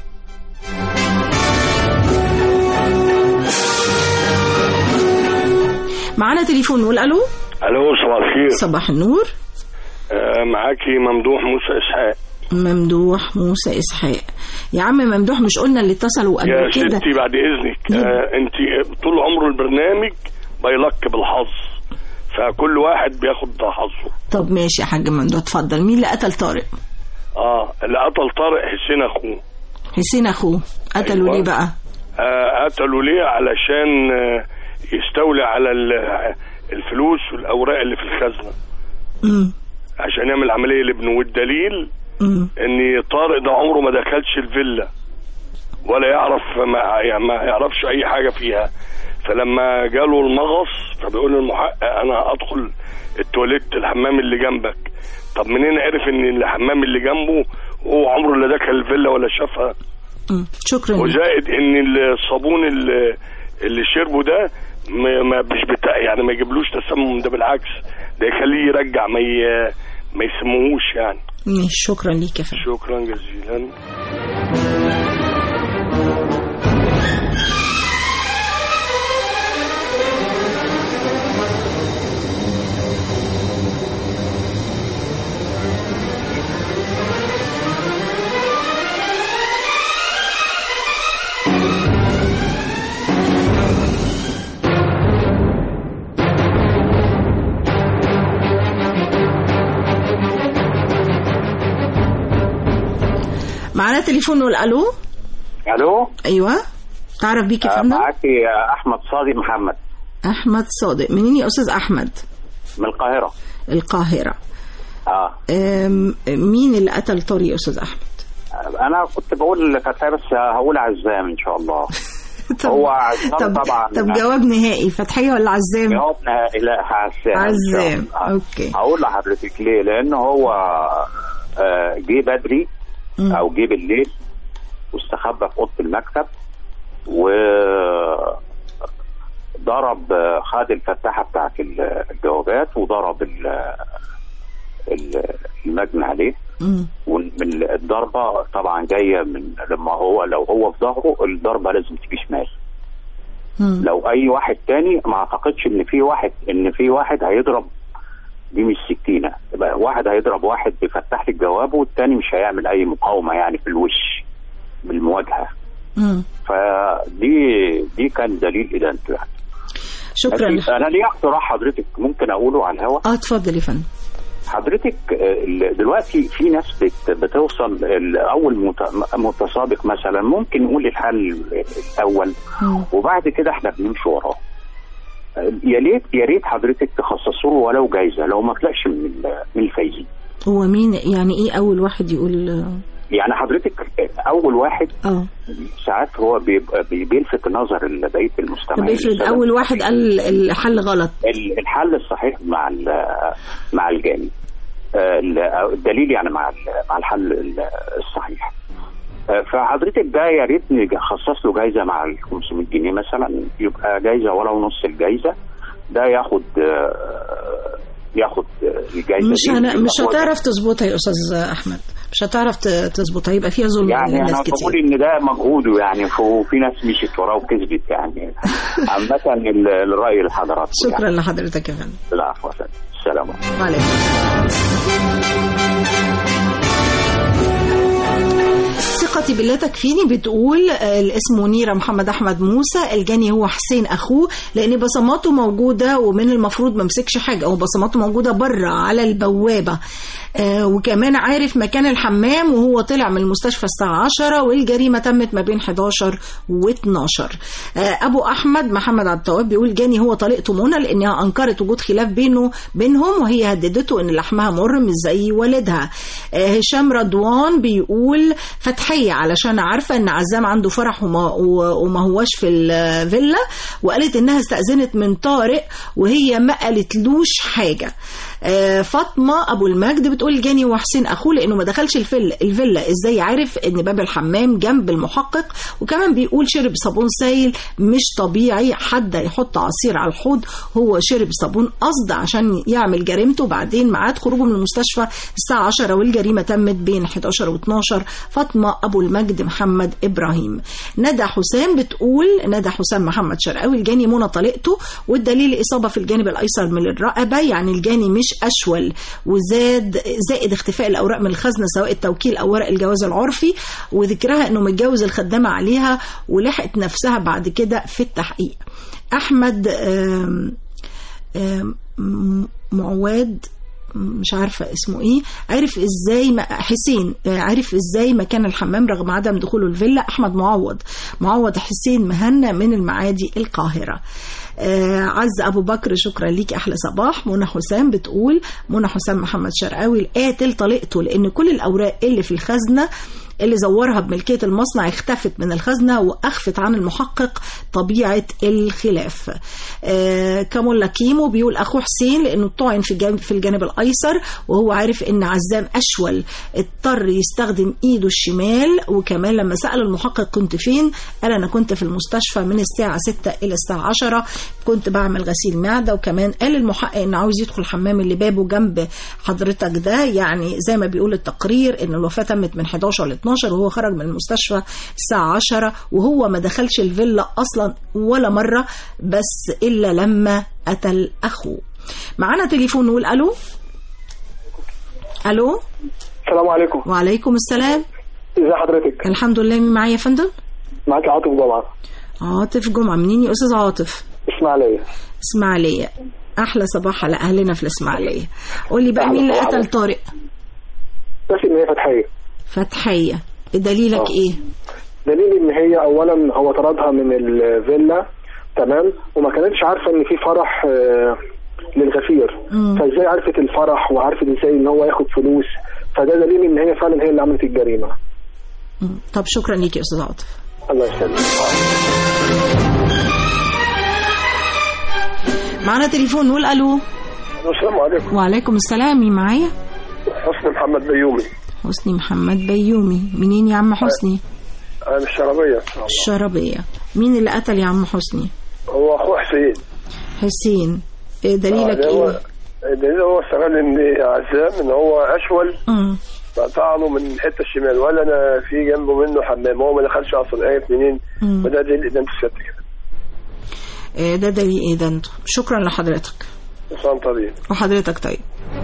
معانا تليفون نقول الو
الو صباح الخير
صباح النور
آه معاكي ممدوح موسى اسحاق
ممدوح موسى اسحاق يا عم ممدوح مش قلنا اللي اتصلوا
يا
قبل كده
ستي بعد اذنك آه انت طول عمره البرنامج بيلك بالحظ فكل واحد بياخد حظه
طب ماشي يا حاج ممدوح اتفضل مين اللي قتل طارق
اه اللي قتل طارق حسين اخوه
حسين اخوه قتلوا
أيوة.
ليه بقى
آه قتلوا ليه علشان آه يستولي على ال- الفلوس والاوراق اللي في الخزنه
امم
عشان يعمل عمليه لابنه والدليل
امم
ان طارق ده عمره ما دخلش الفيلا ولا يعرف ما, يعني ما يعرفش اي حاجه فيها فلما جاله المغص فبيقول للمحقق انا ادخل التواليت الحمام اللي جنبك طب منين عرف ان الحمام اللي جنبه هو عمره لا دخل الفيلا ولا شافها
أمم. شكرا لك.
وزائد ان الصابون اللي, اللي شربه ده ما ما- مش بتاع يعني ما يجيبلوش تسمم ده بالعكس ده يخليه يرجع ما ي- ما يسموهوش يعني
ماشي شكرا ليك يا فندم
شكرا جزيلا
معانا تليفون نقول الو
الو
ايوه تعرف بيك يا
آه،
فندم
معاكي آه، احمد صادق محمد
احمد صادق منين يا استاذ احمد
من القاهره
القاهره
اه
آم، مين اللي قتل طارق يا استاذ احمد
انا كنت بقول فتحي بس هقول عزام ان شاء الله هو عزام
طب
طبعا
طب جواب نهائي فتحيه ولا عزام
جواب نهائي لا عزام إن شاء
عزام
الله.
اوكي
هقول لحضرتك ليه لان هو آه، جه بدري او جه بالليل واستخبى في اوضه المكتب و ضرب آه، خد الفتاحه بتاعت ال- الجوابات وضرب ال- ال- المجني عليه ومن الضربه طبعا جايه من لما هو لو هو في ظهره الضربه لازم تيجي شمال لو اي واحد تاني ما اعتقدش ان في واحد ان في واحد هيضرب دي مش سكينه يبقى واحد هيضرب واحد بيفتح لي الجواب والتاني مش هيعمل اي مقاومه يعني في الوش بالمواجهه فدي دي كان دليل ادانته يعني
شكرا
لكن انا ليه اقتراح حضرتك ممكن اقوله على الهواء
اه اتفضل يا فندم
حضرتك آه، ال- دلوقتي في ناس بت- بتوصل ال- اول مت- متسابق مثلا ممكن نقول الحل الاول وبعد كده احنا بنمشي وراه آه، يا ريت يا ريت حضرتك تخصصوا له ولو جايزه لو ما طلعش من ال- من الفايزين
هو مين يعني ايه اول واحد يقول
يعني حضرتك اول واحد
اه
ساعات هو بيبقى بي- بيلفت نظر ال- بقيه
طب
المستمعين
افرض
بسبب
اول واحد قال الحل غلط
ال- الحل الصحيح مع ال- مع الجاني آه، ال- الدليل يعني مع ال- مع الحل ال- الصحيح آه، فحضرتك ده يا ريت نخصص له جايزه مع ال 500 جنيه مثلا يبقى جايزه ولو نص الجايزه ده ياخد آه، ياخد آه، الجايزه
مش
دي
هن... مش
هو-
هتعرف تظبطها يا استاذ احمد مش هتعرف ت- تظبطها يبقى فيها ظلم
يعني
لناس
انا
كتير
بقول ان ده مجهوده يعني وفي ناس مشيت وراه وكذبت يعني عامه ال- الراي لحضراتكم
شكرا
يعني.
لحضرتك يا فندم
العفو يا فندم. السلام عليكم
وعليكم ثقتي بالله تكفيني بتقول آه، الاسم منيرة محمد أحمد موسى الجاني هو حسين أخوه لأن بصماته موجودة ومن المفروض ما مسكش حاجة أو بصماته موجودة بره على البوابة آه، وكمان عارف مكان الحمام وهو طلع من المستشفى الساعة 10 والجريمة تمت ما بين 11 و 12 آه، أبو أحمد محمد عبد التواب بيقول جاني هو طليقته منى لأنها أنكرت وجود خلاف بينه بينهم وهي هددته إن لحمها مر مش زي والدها آه، هشام رضوان بيقول فتحية علشان عارفة إن عزام عنده فرح وما, وما هواش في الفيلا وقالت إنها استأذنت من طارق وهي ما قالتلوش حاجة آه، فاطمة أبو المجد بتقول جاني وحسين أخوه لأنه ما دخلش الفيلا الفيلا إزاي عارف إن باب الحمام جنب المحقق وكمان بيقول شرب صابون سايل مش طبيعي حد يحط عصير على الحوض هو شرب صابون قصد عشان يعمل جريمته وبعدين ميعاد خروجه من المستشفى الساعة 10 والجريمة تمت بين 11 و 12 فاطمة أبو المجد محمد إبراهيم ندى حسام بتقول ندى حسام محمد شرقاوي الجاني منى طليقته والدليل إصابة في الجانب الأيسر من الرقبة يعني الجاني مش أشول وزاد زائد اختفاء الأوراق من الخزنة سواء التوكيل أو ورق الجواز العرفي وذكرها أنه متجوز الخدامة عليها ولحقت نفسها بعد كده في التحقيق أحمد آم آم م- معواد مش عارفة اسمه ايه عرف ازاي ما حسين آه، عرف ازاي مكان الحمام رغم عدم دخوله الفيلا احمد معوض معوض حسين مهنا من المعادي القاهرة آه، عز ابو بكر شكرا ليك احلى صباح منى حسام بتقول منى حسام محمد شرقاوي القاتل طليقته لان كل الاوراق اللي في الخزنه اللي زورها بملكيه المصنع اختفت من الخزنه واخفت عن المحقق طبيعه الخلاف. آه كامولا كيمو بيقول اخوه حسين لانه طعن في الجانب في الجانب الايسر وهو عارف ان عزام اشول اضطر يستخدم ايده الشمال وكمان لما سال المحقق كنت فين قال انا كنت في المستشفى من الساعه 6 الى الساعه 10 كنت بعمل غسيل معده وكمان قال المحقق انه عاوز يدخل الحمام اللي بابه جنب حضرتك ده يعني زي ما بيقول التقرير ان الوفاه تمت من 11 ل 12 وهو خرج من المستشفى الساعه 10 وهو ما دخلش الفيلا اصلا ولا مره بس الا لما قتل اخوه معانا تليفون نقول الو الو
السلام عليكم
وعليكم السلام
ازي حضرتك
الحمد لله مين معايا يا فندم
معاك عاطف جمعه
عاطف جمعه منين يا استاذ عاطف
اسماعيليه
اسماعيليه احلى صباح على اهلنا في الاسماعيليه قول لي بقى
أهلا
مين اللي
صباح
قتل
عليك.
طارق
بس ان هي فتحيه
فتحيه دليلك
آه.
ايه
دليل ان هي اولا هو طردها من الفيلا تمام وما كانتش عارفه ان في فرح آه، للغفير
مم.
فازاي عرفت الفرح وعرفت ازاي ان هو ياخد فلوس فده دليل ان هي فعلا هي اللي عملت الجريمه
مم. طب شكرا ليك يا استاذ عاطف
الله يسلمك
معانا تليفون نقول الو
السلام عليكم
وعليكم السلام مين معايا
حسني محمد بيومي
حسني محمد بيومي منين يا عم حسني
انا من الشرابيه ان شاء الله
الشربية مين اللي قتل يا عم حسني
هو اخوه حسين
حسين إيه دليلك
آه، هو
ايه
الدليل هو استغل ان عزام ان هو اشول
مم.
فطعنه من الحته الشمال ولا انا في جنبه منه حمام هو ما دخلش اصلا قايف منين
مم.
وده دليل ادانته الست كده
إيه ده دليل ايه ده انتوا شكرا لحضرتك
انسان طبيعي
وحضرتك طيب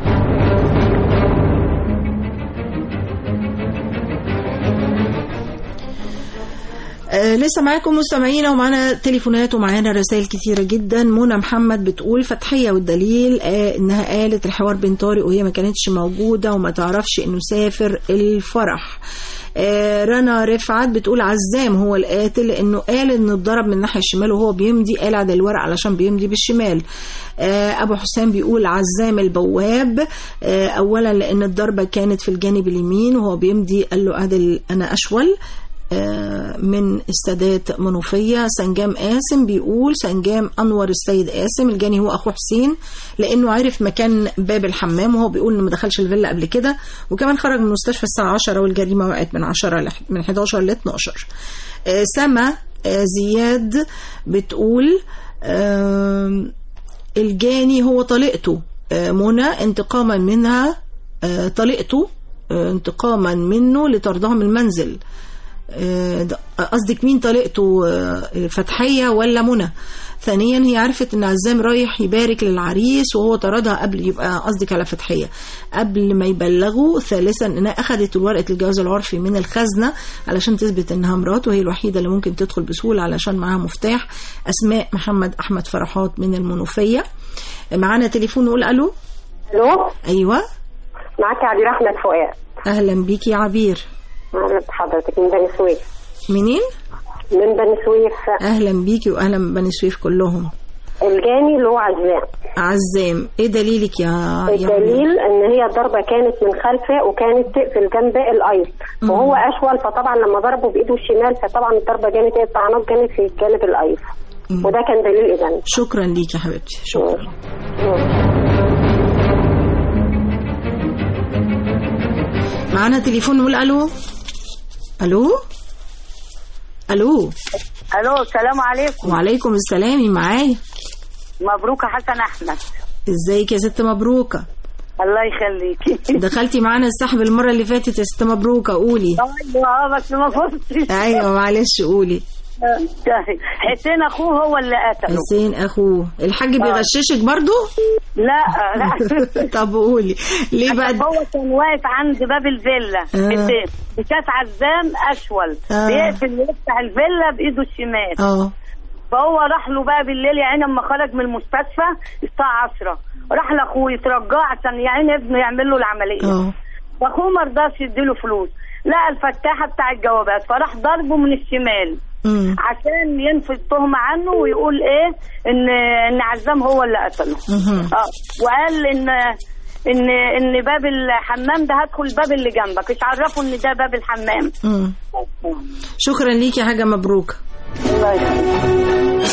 آه لسه معاكم مستمعينا ومعانا تليفونات ومعانا رسائل كتيرة جدا منى محمد بتقول فتحية والدليل آه انها قالت الحوار بين طارق وهي ما كانتش موجودة وما تعرفش انه سافر الفرح آه رنا رفعت بتقول عزام هو القاتل لانه قال انه اتضرب من الناحيه الشمال وهو بيمضي قال على الورق علشان بيمضي بالشمال آه ابو حسام بيقول عزام البواب آه اولا لان الضربه كانت في الجانب اليمين وهو بيمضي قال له عادل انا اشول آه، من السادات منوفية سنجام قاسم بيقول سنجام أنور السيد قاسم الجاني هو أخو حسين لأنه عرف مكان باب الحمام وهو بيقول إنه ما دخلش الفيلا قبل كده وكمان خرج من المستشفى الساعة 10 والجريمة وقعت من 10 ل من 11 ل 12 آه، سما آه، زياد بتقول آم، الجاني هو طليقته آه، منى انتقاما منها آه، طليقته آه، انتقاما منه لطردها من المنزل آه، ده- قصدك مين طليقته آه، فتحية ولا منى ثانيا هي عرفت ان عزام رايح يبارك للعريس وهو طردها قبل يبقى قصدك على فتحية قبل ما يبلغوا ثالثا انها اخذت ورقة الجواز العرفي من الخزنة علشان تثبت انها مراته وهي الوحيدة اللي ممكن تدخل بسهولة علشان معاها مفتاح اسماء محمد احمد فرحات من المنوفية معانا تليفون نقول الو
الو
ايوه
معاك عبير احمد فؤاد
اهلا بيكي يا عبير
أهلا بحضرتك من بني سويف
منين
من بني سويف
اهلا بيكي واهلا بني سويف كلهم
الجاني اللي هو عزام
عزام ايه دليلك يا يا
الدليل ان هي الضربه كانت من خلفه وكانت تقفل جنب الايس وهو اشول فطبعا لما ضربه بايده الشمال فطبعا الضربه جامد ايه الطعنات جامد في جانب الايس
مم.
وده كان دليل ادانته
شكرا ليك يا حبيبتي شكرا معانا تليفون نقول الو الو الو
الو السلام عليكم
وعليكم السلام مين معايا
مبروك يا حسن احمد
ازيك يا ست مبروكه
الله يخليكي
دخلتي معانا السحب المره اللي فاتت يا ست مبروكه قولي
ايوه اه بس ما فزتش
ايوه معلش قولي
حسين اخوه هو اللي قتله
حسين اخوه الحاج بيغششك برضو
لا لا
طب قولي ليه بقى
هو كان واقف عند باب الفيلا
آه.
بالليل وشاف عزام اشول
آه.
بيقفل ويفتح الفيلا بايده الشمال
اه
فهو راح له بقى بالليل يا عيني اما خرج من المستشفى الساعه 10 راح لاخوه يترجاه عشان يا عيني ابنه يعمل له العمليه
اه
فاخوه ما رضاش يديله فلوس لقى الفتاحه بتاع الجوابات فراح ضربه من الشمال
مم.
عشان ينفي التهمه عنه ويقول ايه ان ان عزام هو اللي قتله
مهم.
اه وقال ان ان ان باب الحمام ده هدخل الباب اللي جنبك مش عرفوا ان ده باب الحمام
مم. شكرا ليك يا حاجه مبروك
الله يخليك.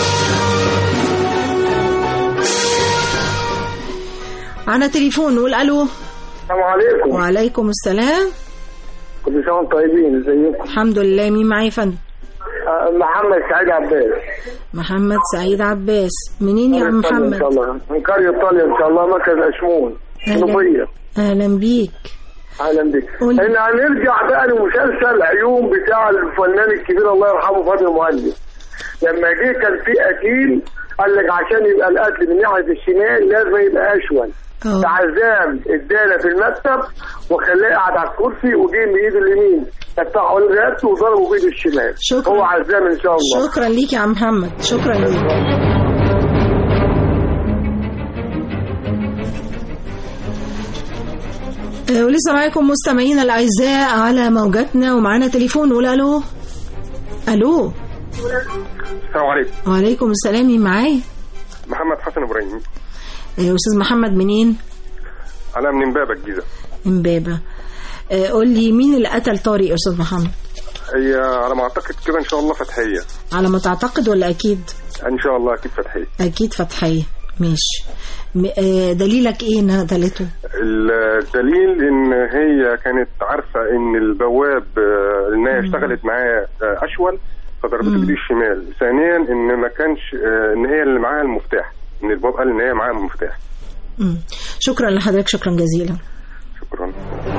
معانا تليفون نقول الو
السلام عليكم
وعليكم السلام
كل سنه وانتم طيبين ازيكم
الحمد لله مين معايا يا فندم
آه، محمد سعيد عباس
محمد سعيد عباس منين يا عم
ان
محمد
شاء الله من قريه طاليا ان شاء الله مركز اشمون
أهلا.
نوبيه
اهلا بيك
اهلا بك
قول.
احنا هنرجع بقى لمسلسل عيون بتاع الفنان الكبير الله يرحمه فاضل المهندس لما جه كان في قتيل قال لك عشان يبقى القتل من ناحيه الشمال لازم يبقى اشول
اه.
فعزام ادانا في المكتب وخلاه قاعد على الكرسي وجه من ايده اليمين فتحه رقبته وضربه بايده الشمال
شكرا.
هو عزام ان شاء الله
شكرا ليك يا عم محمد شكرا ليك آه، ولسه معاكم مستمعينا الاعزاء على موجاتنا ومعانا تليفون نقول الو الو
السلام عليكم
وعليكم السلام مين معايا
محمد حسن ابراهيم
آه، استاذ محمد منين
انا من امبابه الجيزه
امبابه آه، قول لي مين اللي قتل طارق يا استاذ محمد
هي على ما اعتقد كده ان شاء الله فتحيه
على ما تعتقد ولا اكيد
ان شاء الله اكيد فتحيه
اكيد فتحيه ماشي م- آه، دليلك ايه انها قتلته
الدليل ان هي كانت عارفه ان البواب آه، ان هي اشتغلت معاه آه، اشول فضربته بايديه الشمال ثانيا ان ما كانش آه، ان هي اللي معاها المفتاح ان الباب قال ان هي معاها المفتاح
مم. شكرا لحضرتك شكرا جزيلا
شكرا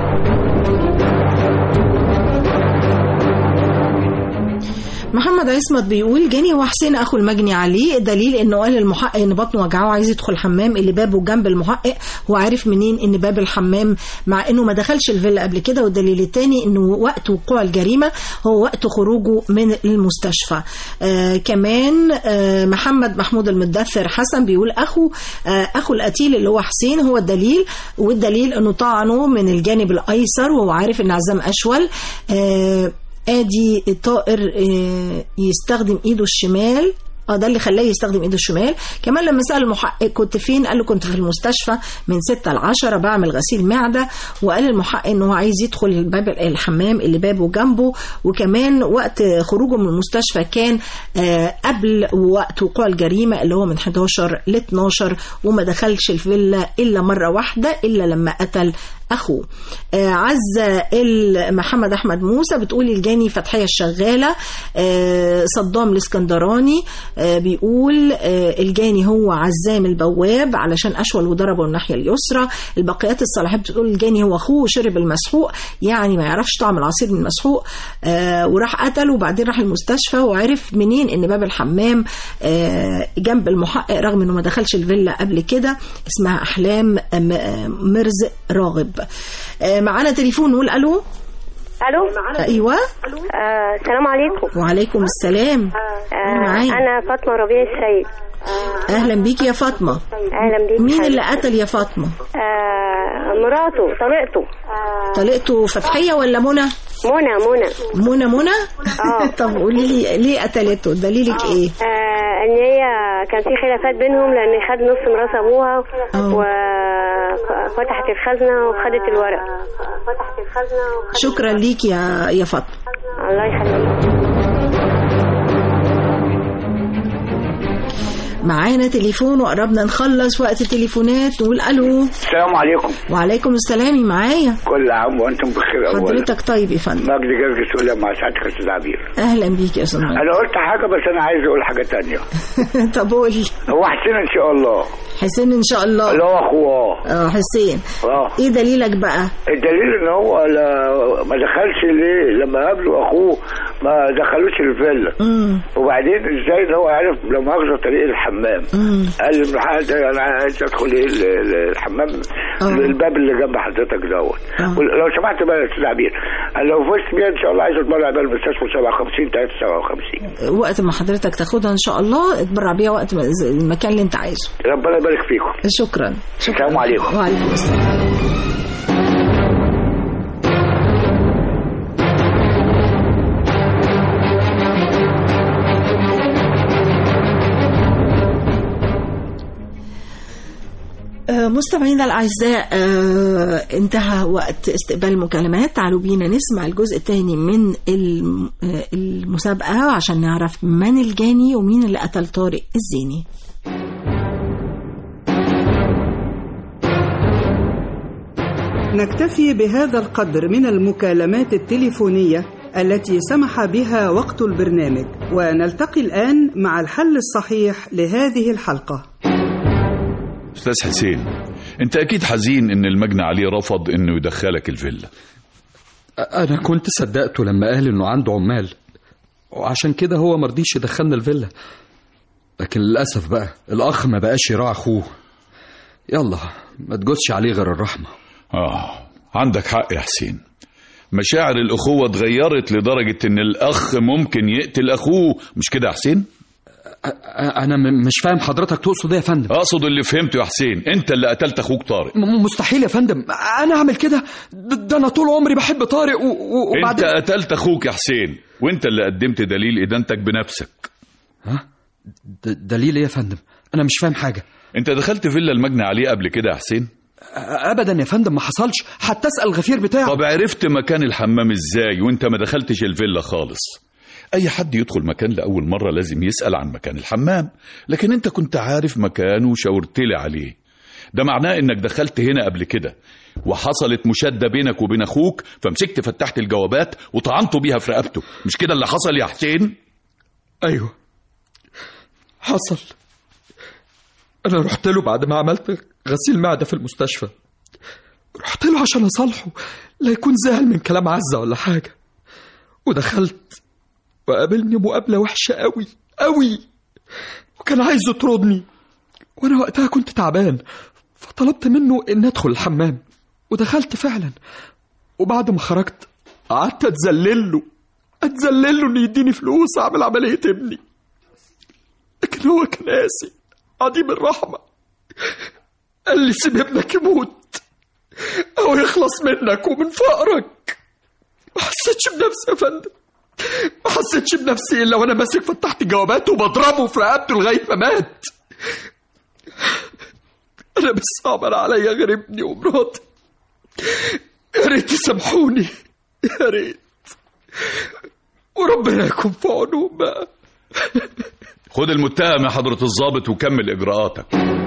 محمد عصمت بيقول جاني هو حسين اخو المجني عليه الدليل انه قال للمحقق ان بطنه وجعه وعايز يدخل الحمام اللي بابه جنب المحقق هو عارف منين ان باب الحمام مع انه ما دخلش الفيلا قبل كده والدليل الثاني انه وقت وقوع الجريمه هو وقت خروجه من المستشفى آه كمان آه محمد محمود المدثر حسن بيقول اخو آه اخو القتيل اللي هو حسين هو الدليل والدليل انه طعنه من الجانب الايسر وهو عارف ان عزام اشول آه ادي الطائر آه، يستخدم ايده الشمال اه ده اللي خلاه يستخدم ايده الشمال كمان لما سال المحقق كنت فين قال له كنت في المستشفى من 6 ل 10 بعمل غسيل معده وقال المحقق ان هو عايز يدخل باب الحمام اللي بابه جنبه وكمان وقت خروجه من المستشفى كان آه، قبل وقت وقوع الجريمه اللي هو من 11 ل 12 وما دخلش الفيلا الا مره واحده الا لما قتل اخوه آه، عزة ال- محمد احمد موسى بتقول الجاني فتحيه الشغاله آه، صدام الاسكندراني آه، بيقول آه، الجاني هو عزام البواب علشان اشول وضربه الناحيه اليسرى البقيات الصالحات بتقول الجاني هو اخوه وشرب المسحوق يعني ما يعرفش طعم العصير من المسحوق آه، وراح قتله وبعدين راح المستشفى وعرف منين ان باب الحمام آه، جنب المحقق رغم انه ما دخلش الفيلا قبل كده اسمها احلام م- آه، مرزق راغب آه، معانا تليفون نقول الو
الو
ايوه
آه، السلام عليكم
وعليكم السلام
آه،
معايا.
انا فاطمه ربيع السيد
اهلا بيكي يا فاطمه
اهلا بيك
مين
حبيبي.
اللي قتل يا فاطمه
آه، مراته طليقته
طليقته فتحيه ولا منى
منى منى
منى منى
اه
طب قولي لي ليه قتلته دليلك ايه
آه، ان هي كان في خلافات بينهم لان خد نص ميراث ابوها وفتحت الخزنه وخدت الورق فتحت الخزنه
شكرا ليك يا يا فاطمه
الله يخليك
معانا تليفون وقربنا نخلص وقت التليفونات نقول الو
السلام عليكم
وعليكم السلام معايا
كل عام وانتم بخير اولا
حضرتك طيب يا فندم
مجدي جرجس ولا مع سعادتك استاذ عبير
اهلا بيك يا استاذ مجدي.
انا قلت حاجه بس انا عايز اقول حاجه تانية
طب قولي
هو حسين ان شاء الله
حسين ان شاء الله
اللي هو اخوه
اه حسين
اه
ايه دليلك بقى
الدليل ان هو لا ما دخلش ليه لما قابله اخوه ما دخلوش الفيلا
امم
وبعدين ازاي ان هو عرف لما اخذ طريق الحمام
امم
قال لي "الحق ده انا عايز ادخل ايه ال- ال- الحمام الباب اللي جنب حضرتك دوت لو سمحت بقى يا استاذ عبير انا لو فزت بيها ان شاء الله عايز اتبرع بيها المستشفى 57 357
وقت ما حضرتك تاخدها ان شاء الله اتبرع بيها وقت ما المكان اللي انت عايزه
ربنا يبارك فيكم
شكرا
السلام عليكم
وعليكم السلام آه، مستمعينا الأعزاء آه، انتهى وقت استقبال المكالمات تعالوا بينا نسمع الجزء الثاني من الم- آه، المسابقة عشان نعرف من الجاني ومين اللي قتل طارق الزيني
نكتفي بهذا القدر من المكالمات التليفونية التي سمح بها وقت البرنامج ونلتقي الآن مع الحل الصحيح لهذه الحلقة
استاذ حسين انت اكيد حزين ان المجني عليه رفض انه يدخلك الفيلا
انا كنت صدقته لما قال انه عنده عمال وعشان كده هو مرضيش يدخلنا الفيلا لكن للاسف بقى الاخ ما بقاش يراعي اخوه يلا ما تجوزش عليه غير الرحمه
اه عندك حق يا حسين مشاعر الاخوه اتغيرت لدرجه ان الاخ ممكن يقتل اخوه مش كده يا حسين
انا م- مش فاهم حضرتك تقصد ايه يا فندم
اقصد اللي فهمته يا حسين انت اللي قتلت اخوك طارق
م- مستحيل يا فندم انا اعمل كده ده ده انا طول عمري بحب طارق و- و-
انت
وبعدين
قتلت اخوك يا حسين وانت اللي قدمت دليل ادانتك بنفسك
ها د- دليل ايه يا فندم انا مش فاهم حاجه
انت دخلت فيلا المجني عليه قبل كده يا حسين
ابدا يا فندم ما حصلش حتى اسال الغفير بتاعه
طب عرفت مكان الحمام ازاي وانت ما دخلتش الفيلا خالص اي حد يدخل مكان لاول مره لازم يسال عن مكان الحمام لكن انت كنت عارف مكانه وشاورت لي عليه ده معناه انك دخلت هنا قبل كده وحصلت مشاده بينك وبين اخوك فمسكت فتحت الجوابات وطعنته بيها في رقبته مش كده اللي حصل يا حسين
ايوه حصل انا رحت له بعد ما عملت غسيل معده في المستشفى رحت له عشان اصالحه لا يكون زعل من كلام عزه ولا حاجه ودخلت وقابلني مقابله وحشه قوي قوي وكان عايز يطردني وانا وقتها كنت تعبان فطلبت منه ان ادخل الحمام ودخلت فعلا وبعد ما خرجت قعدت اتذلل له اتذلل له انه يديني فلوس اعمل عمليه ابني لكن هو كان قاسي عديم الرحمه قال لي سيب ابنك يموت او يخلص منك ومن فقرك ما حسيتش بنفسي يا فندم ما حسيتش بنفسي الا وانا ماسك فتحت جواباته وبضربه في رقبته لغايه ما مات انا بس صعبان عليا غير ابني ومراتي يا ريت يسامحوني يا ريت وربنا يكون في عونهم بقى
خد المتهم يا حضرة الضابط وكمل إجراءاتك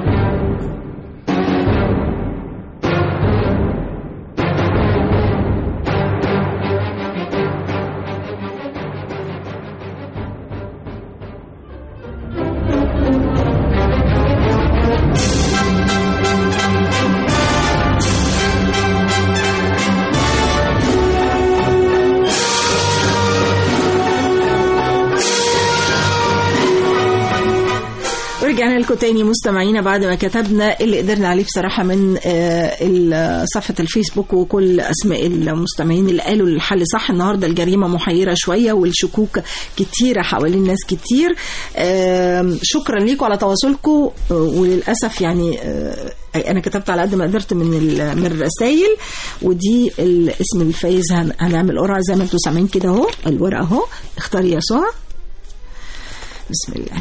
ورجعنا لكم تاني مستمعينا بعد ما كتبنا اللي قدرنا عليه بصراحه من آه، ال- صفحه الفيسبوك وكل اسماء المستمعين اللي قالوا الحل صح النهارده الجريمه محيره شويه والشكوك كتيره حوالين ناس كتير آم، شكرا ليكم على تواصلكم آه، وللاسف يعني آه، انا كتبت على قد ما قدرت من ال- من الرسائل ودي الاسم الفايز هن- هنعمل قرعه زي ما انتم سامعين كده اهو الورقه اهو اختاري يا سهى بسم الله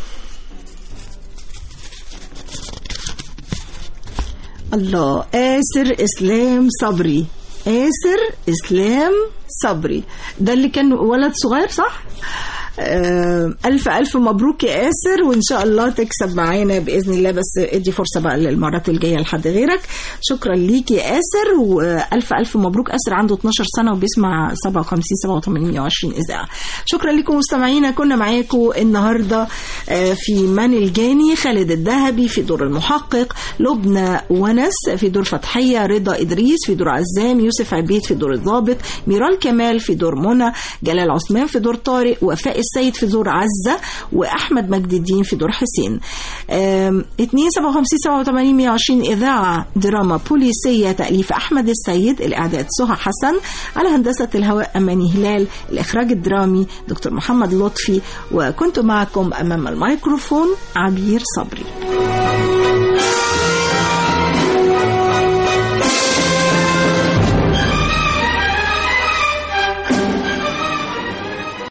الله آسر إسلام صبري آسر إسلام صبري ده اللي كان ولد صغير صح؟ آه، ألف ألف مبروك يا آسر وإن شاء الله تكسب معانا بإذن الله بس ادي فرصة بقى للمرات الجاية لحد غيرك شكرا ليك يا آسر وألف ألف مبروك آسر عنده 12 سنة وبيسمع 57 87 120 إذاعة شكرا لكم مستمعينا كنا معاكم النهاردة آه، في من الجاني خالد الذهبي في دور المحقق لبنى ونس في دور فتحية رضا إدريس في دور عزام يوسف عبيد في دور الضابط ميرال كمال في دور منى جلال عثمان في دور طارق وفاء السيد في دور عزة وأحمد مجد الدين في دور حسين آم، 2 57 87 120 إذاعة دراما بوليسية تأليف أحمد السيد الإعداد سهى حسن على هندسة الهواء أماني هلال الإخراج الدرامي دكتور محمد لطفي وكنت معكم أمام الميكروفون عبير صبري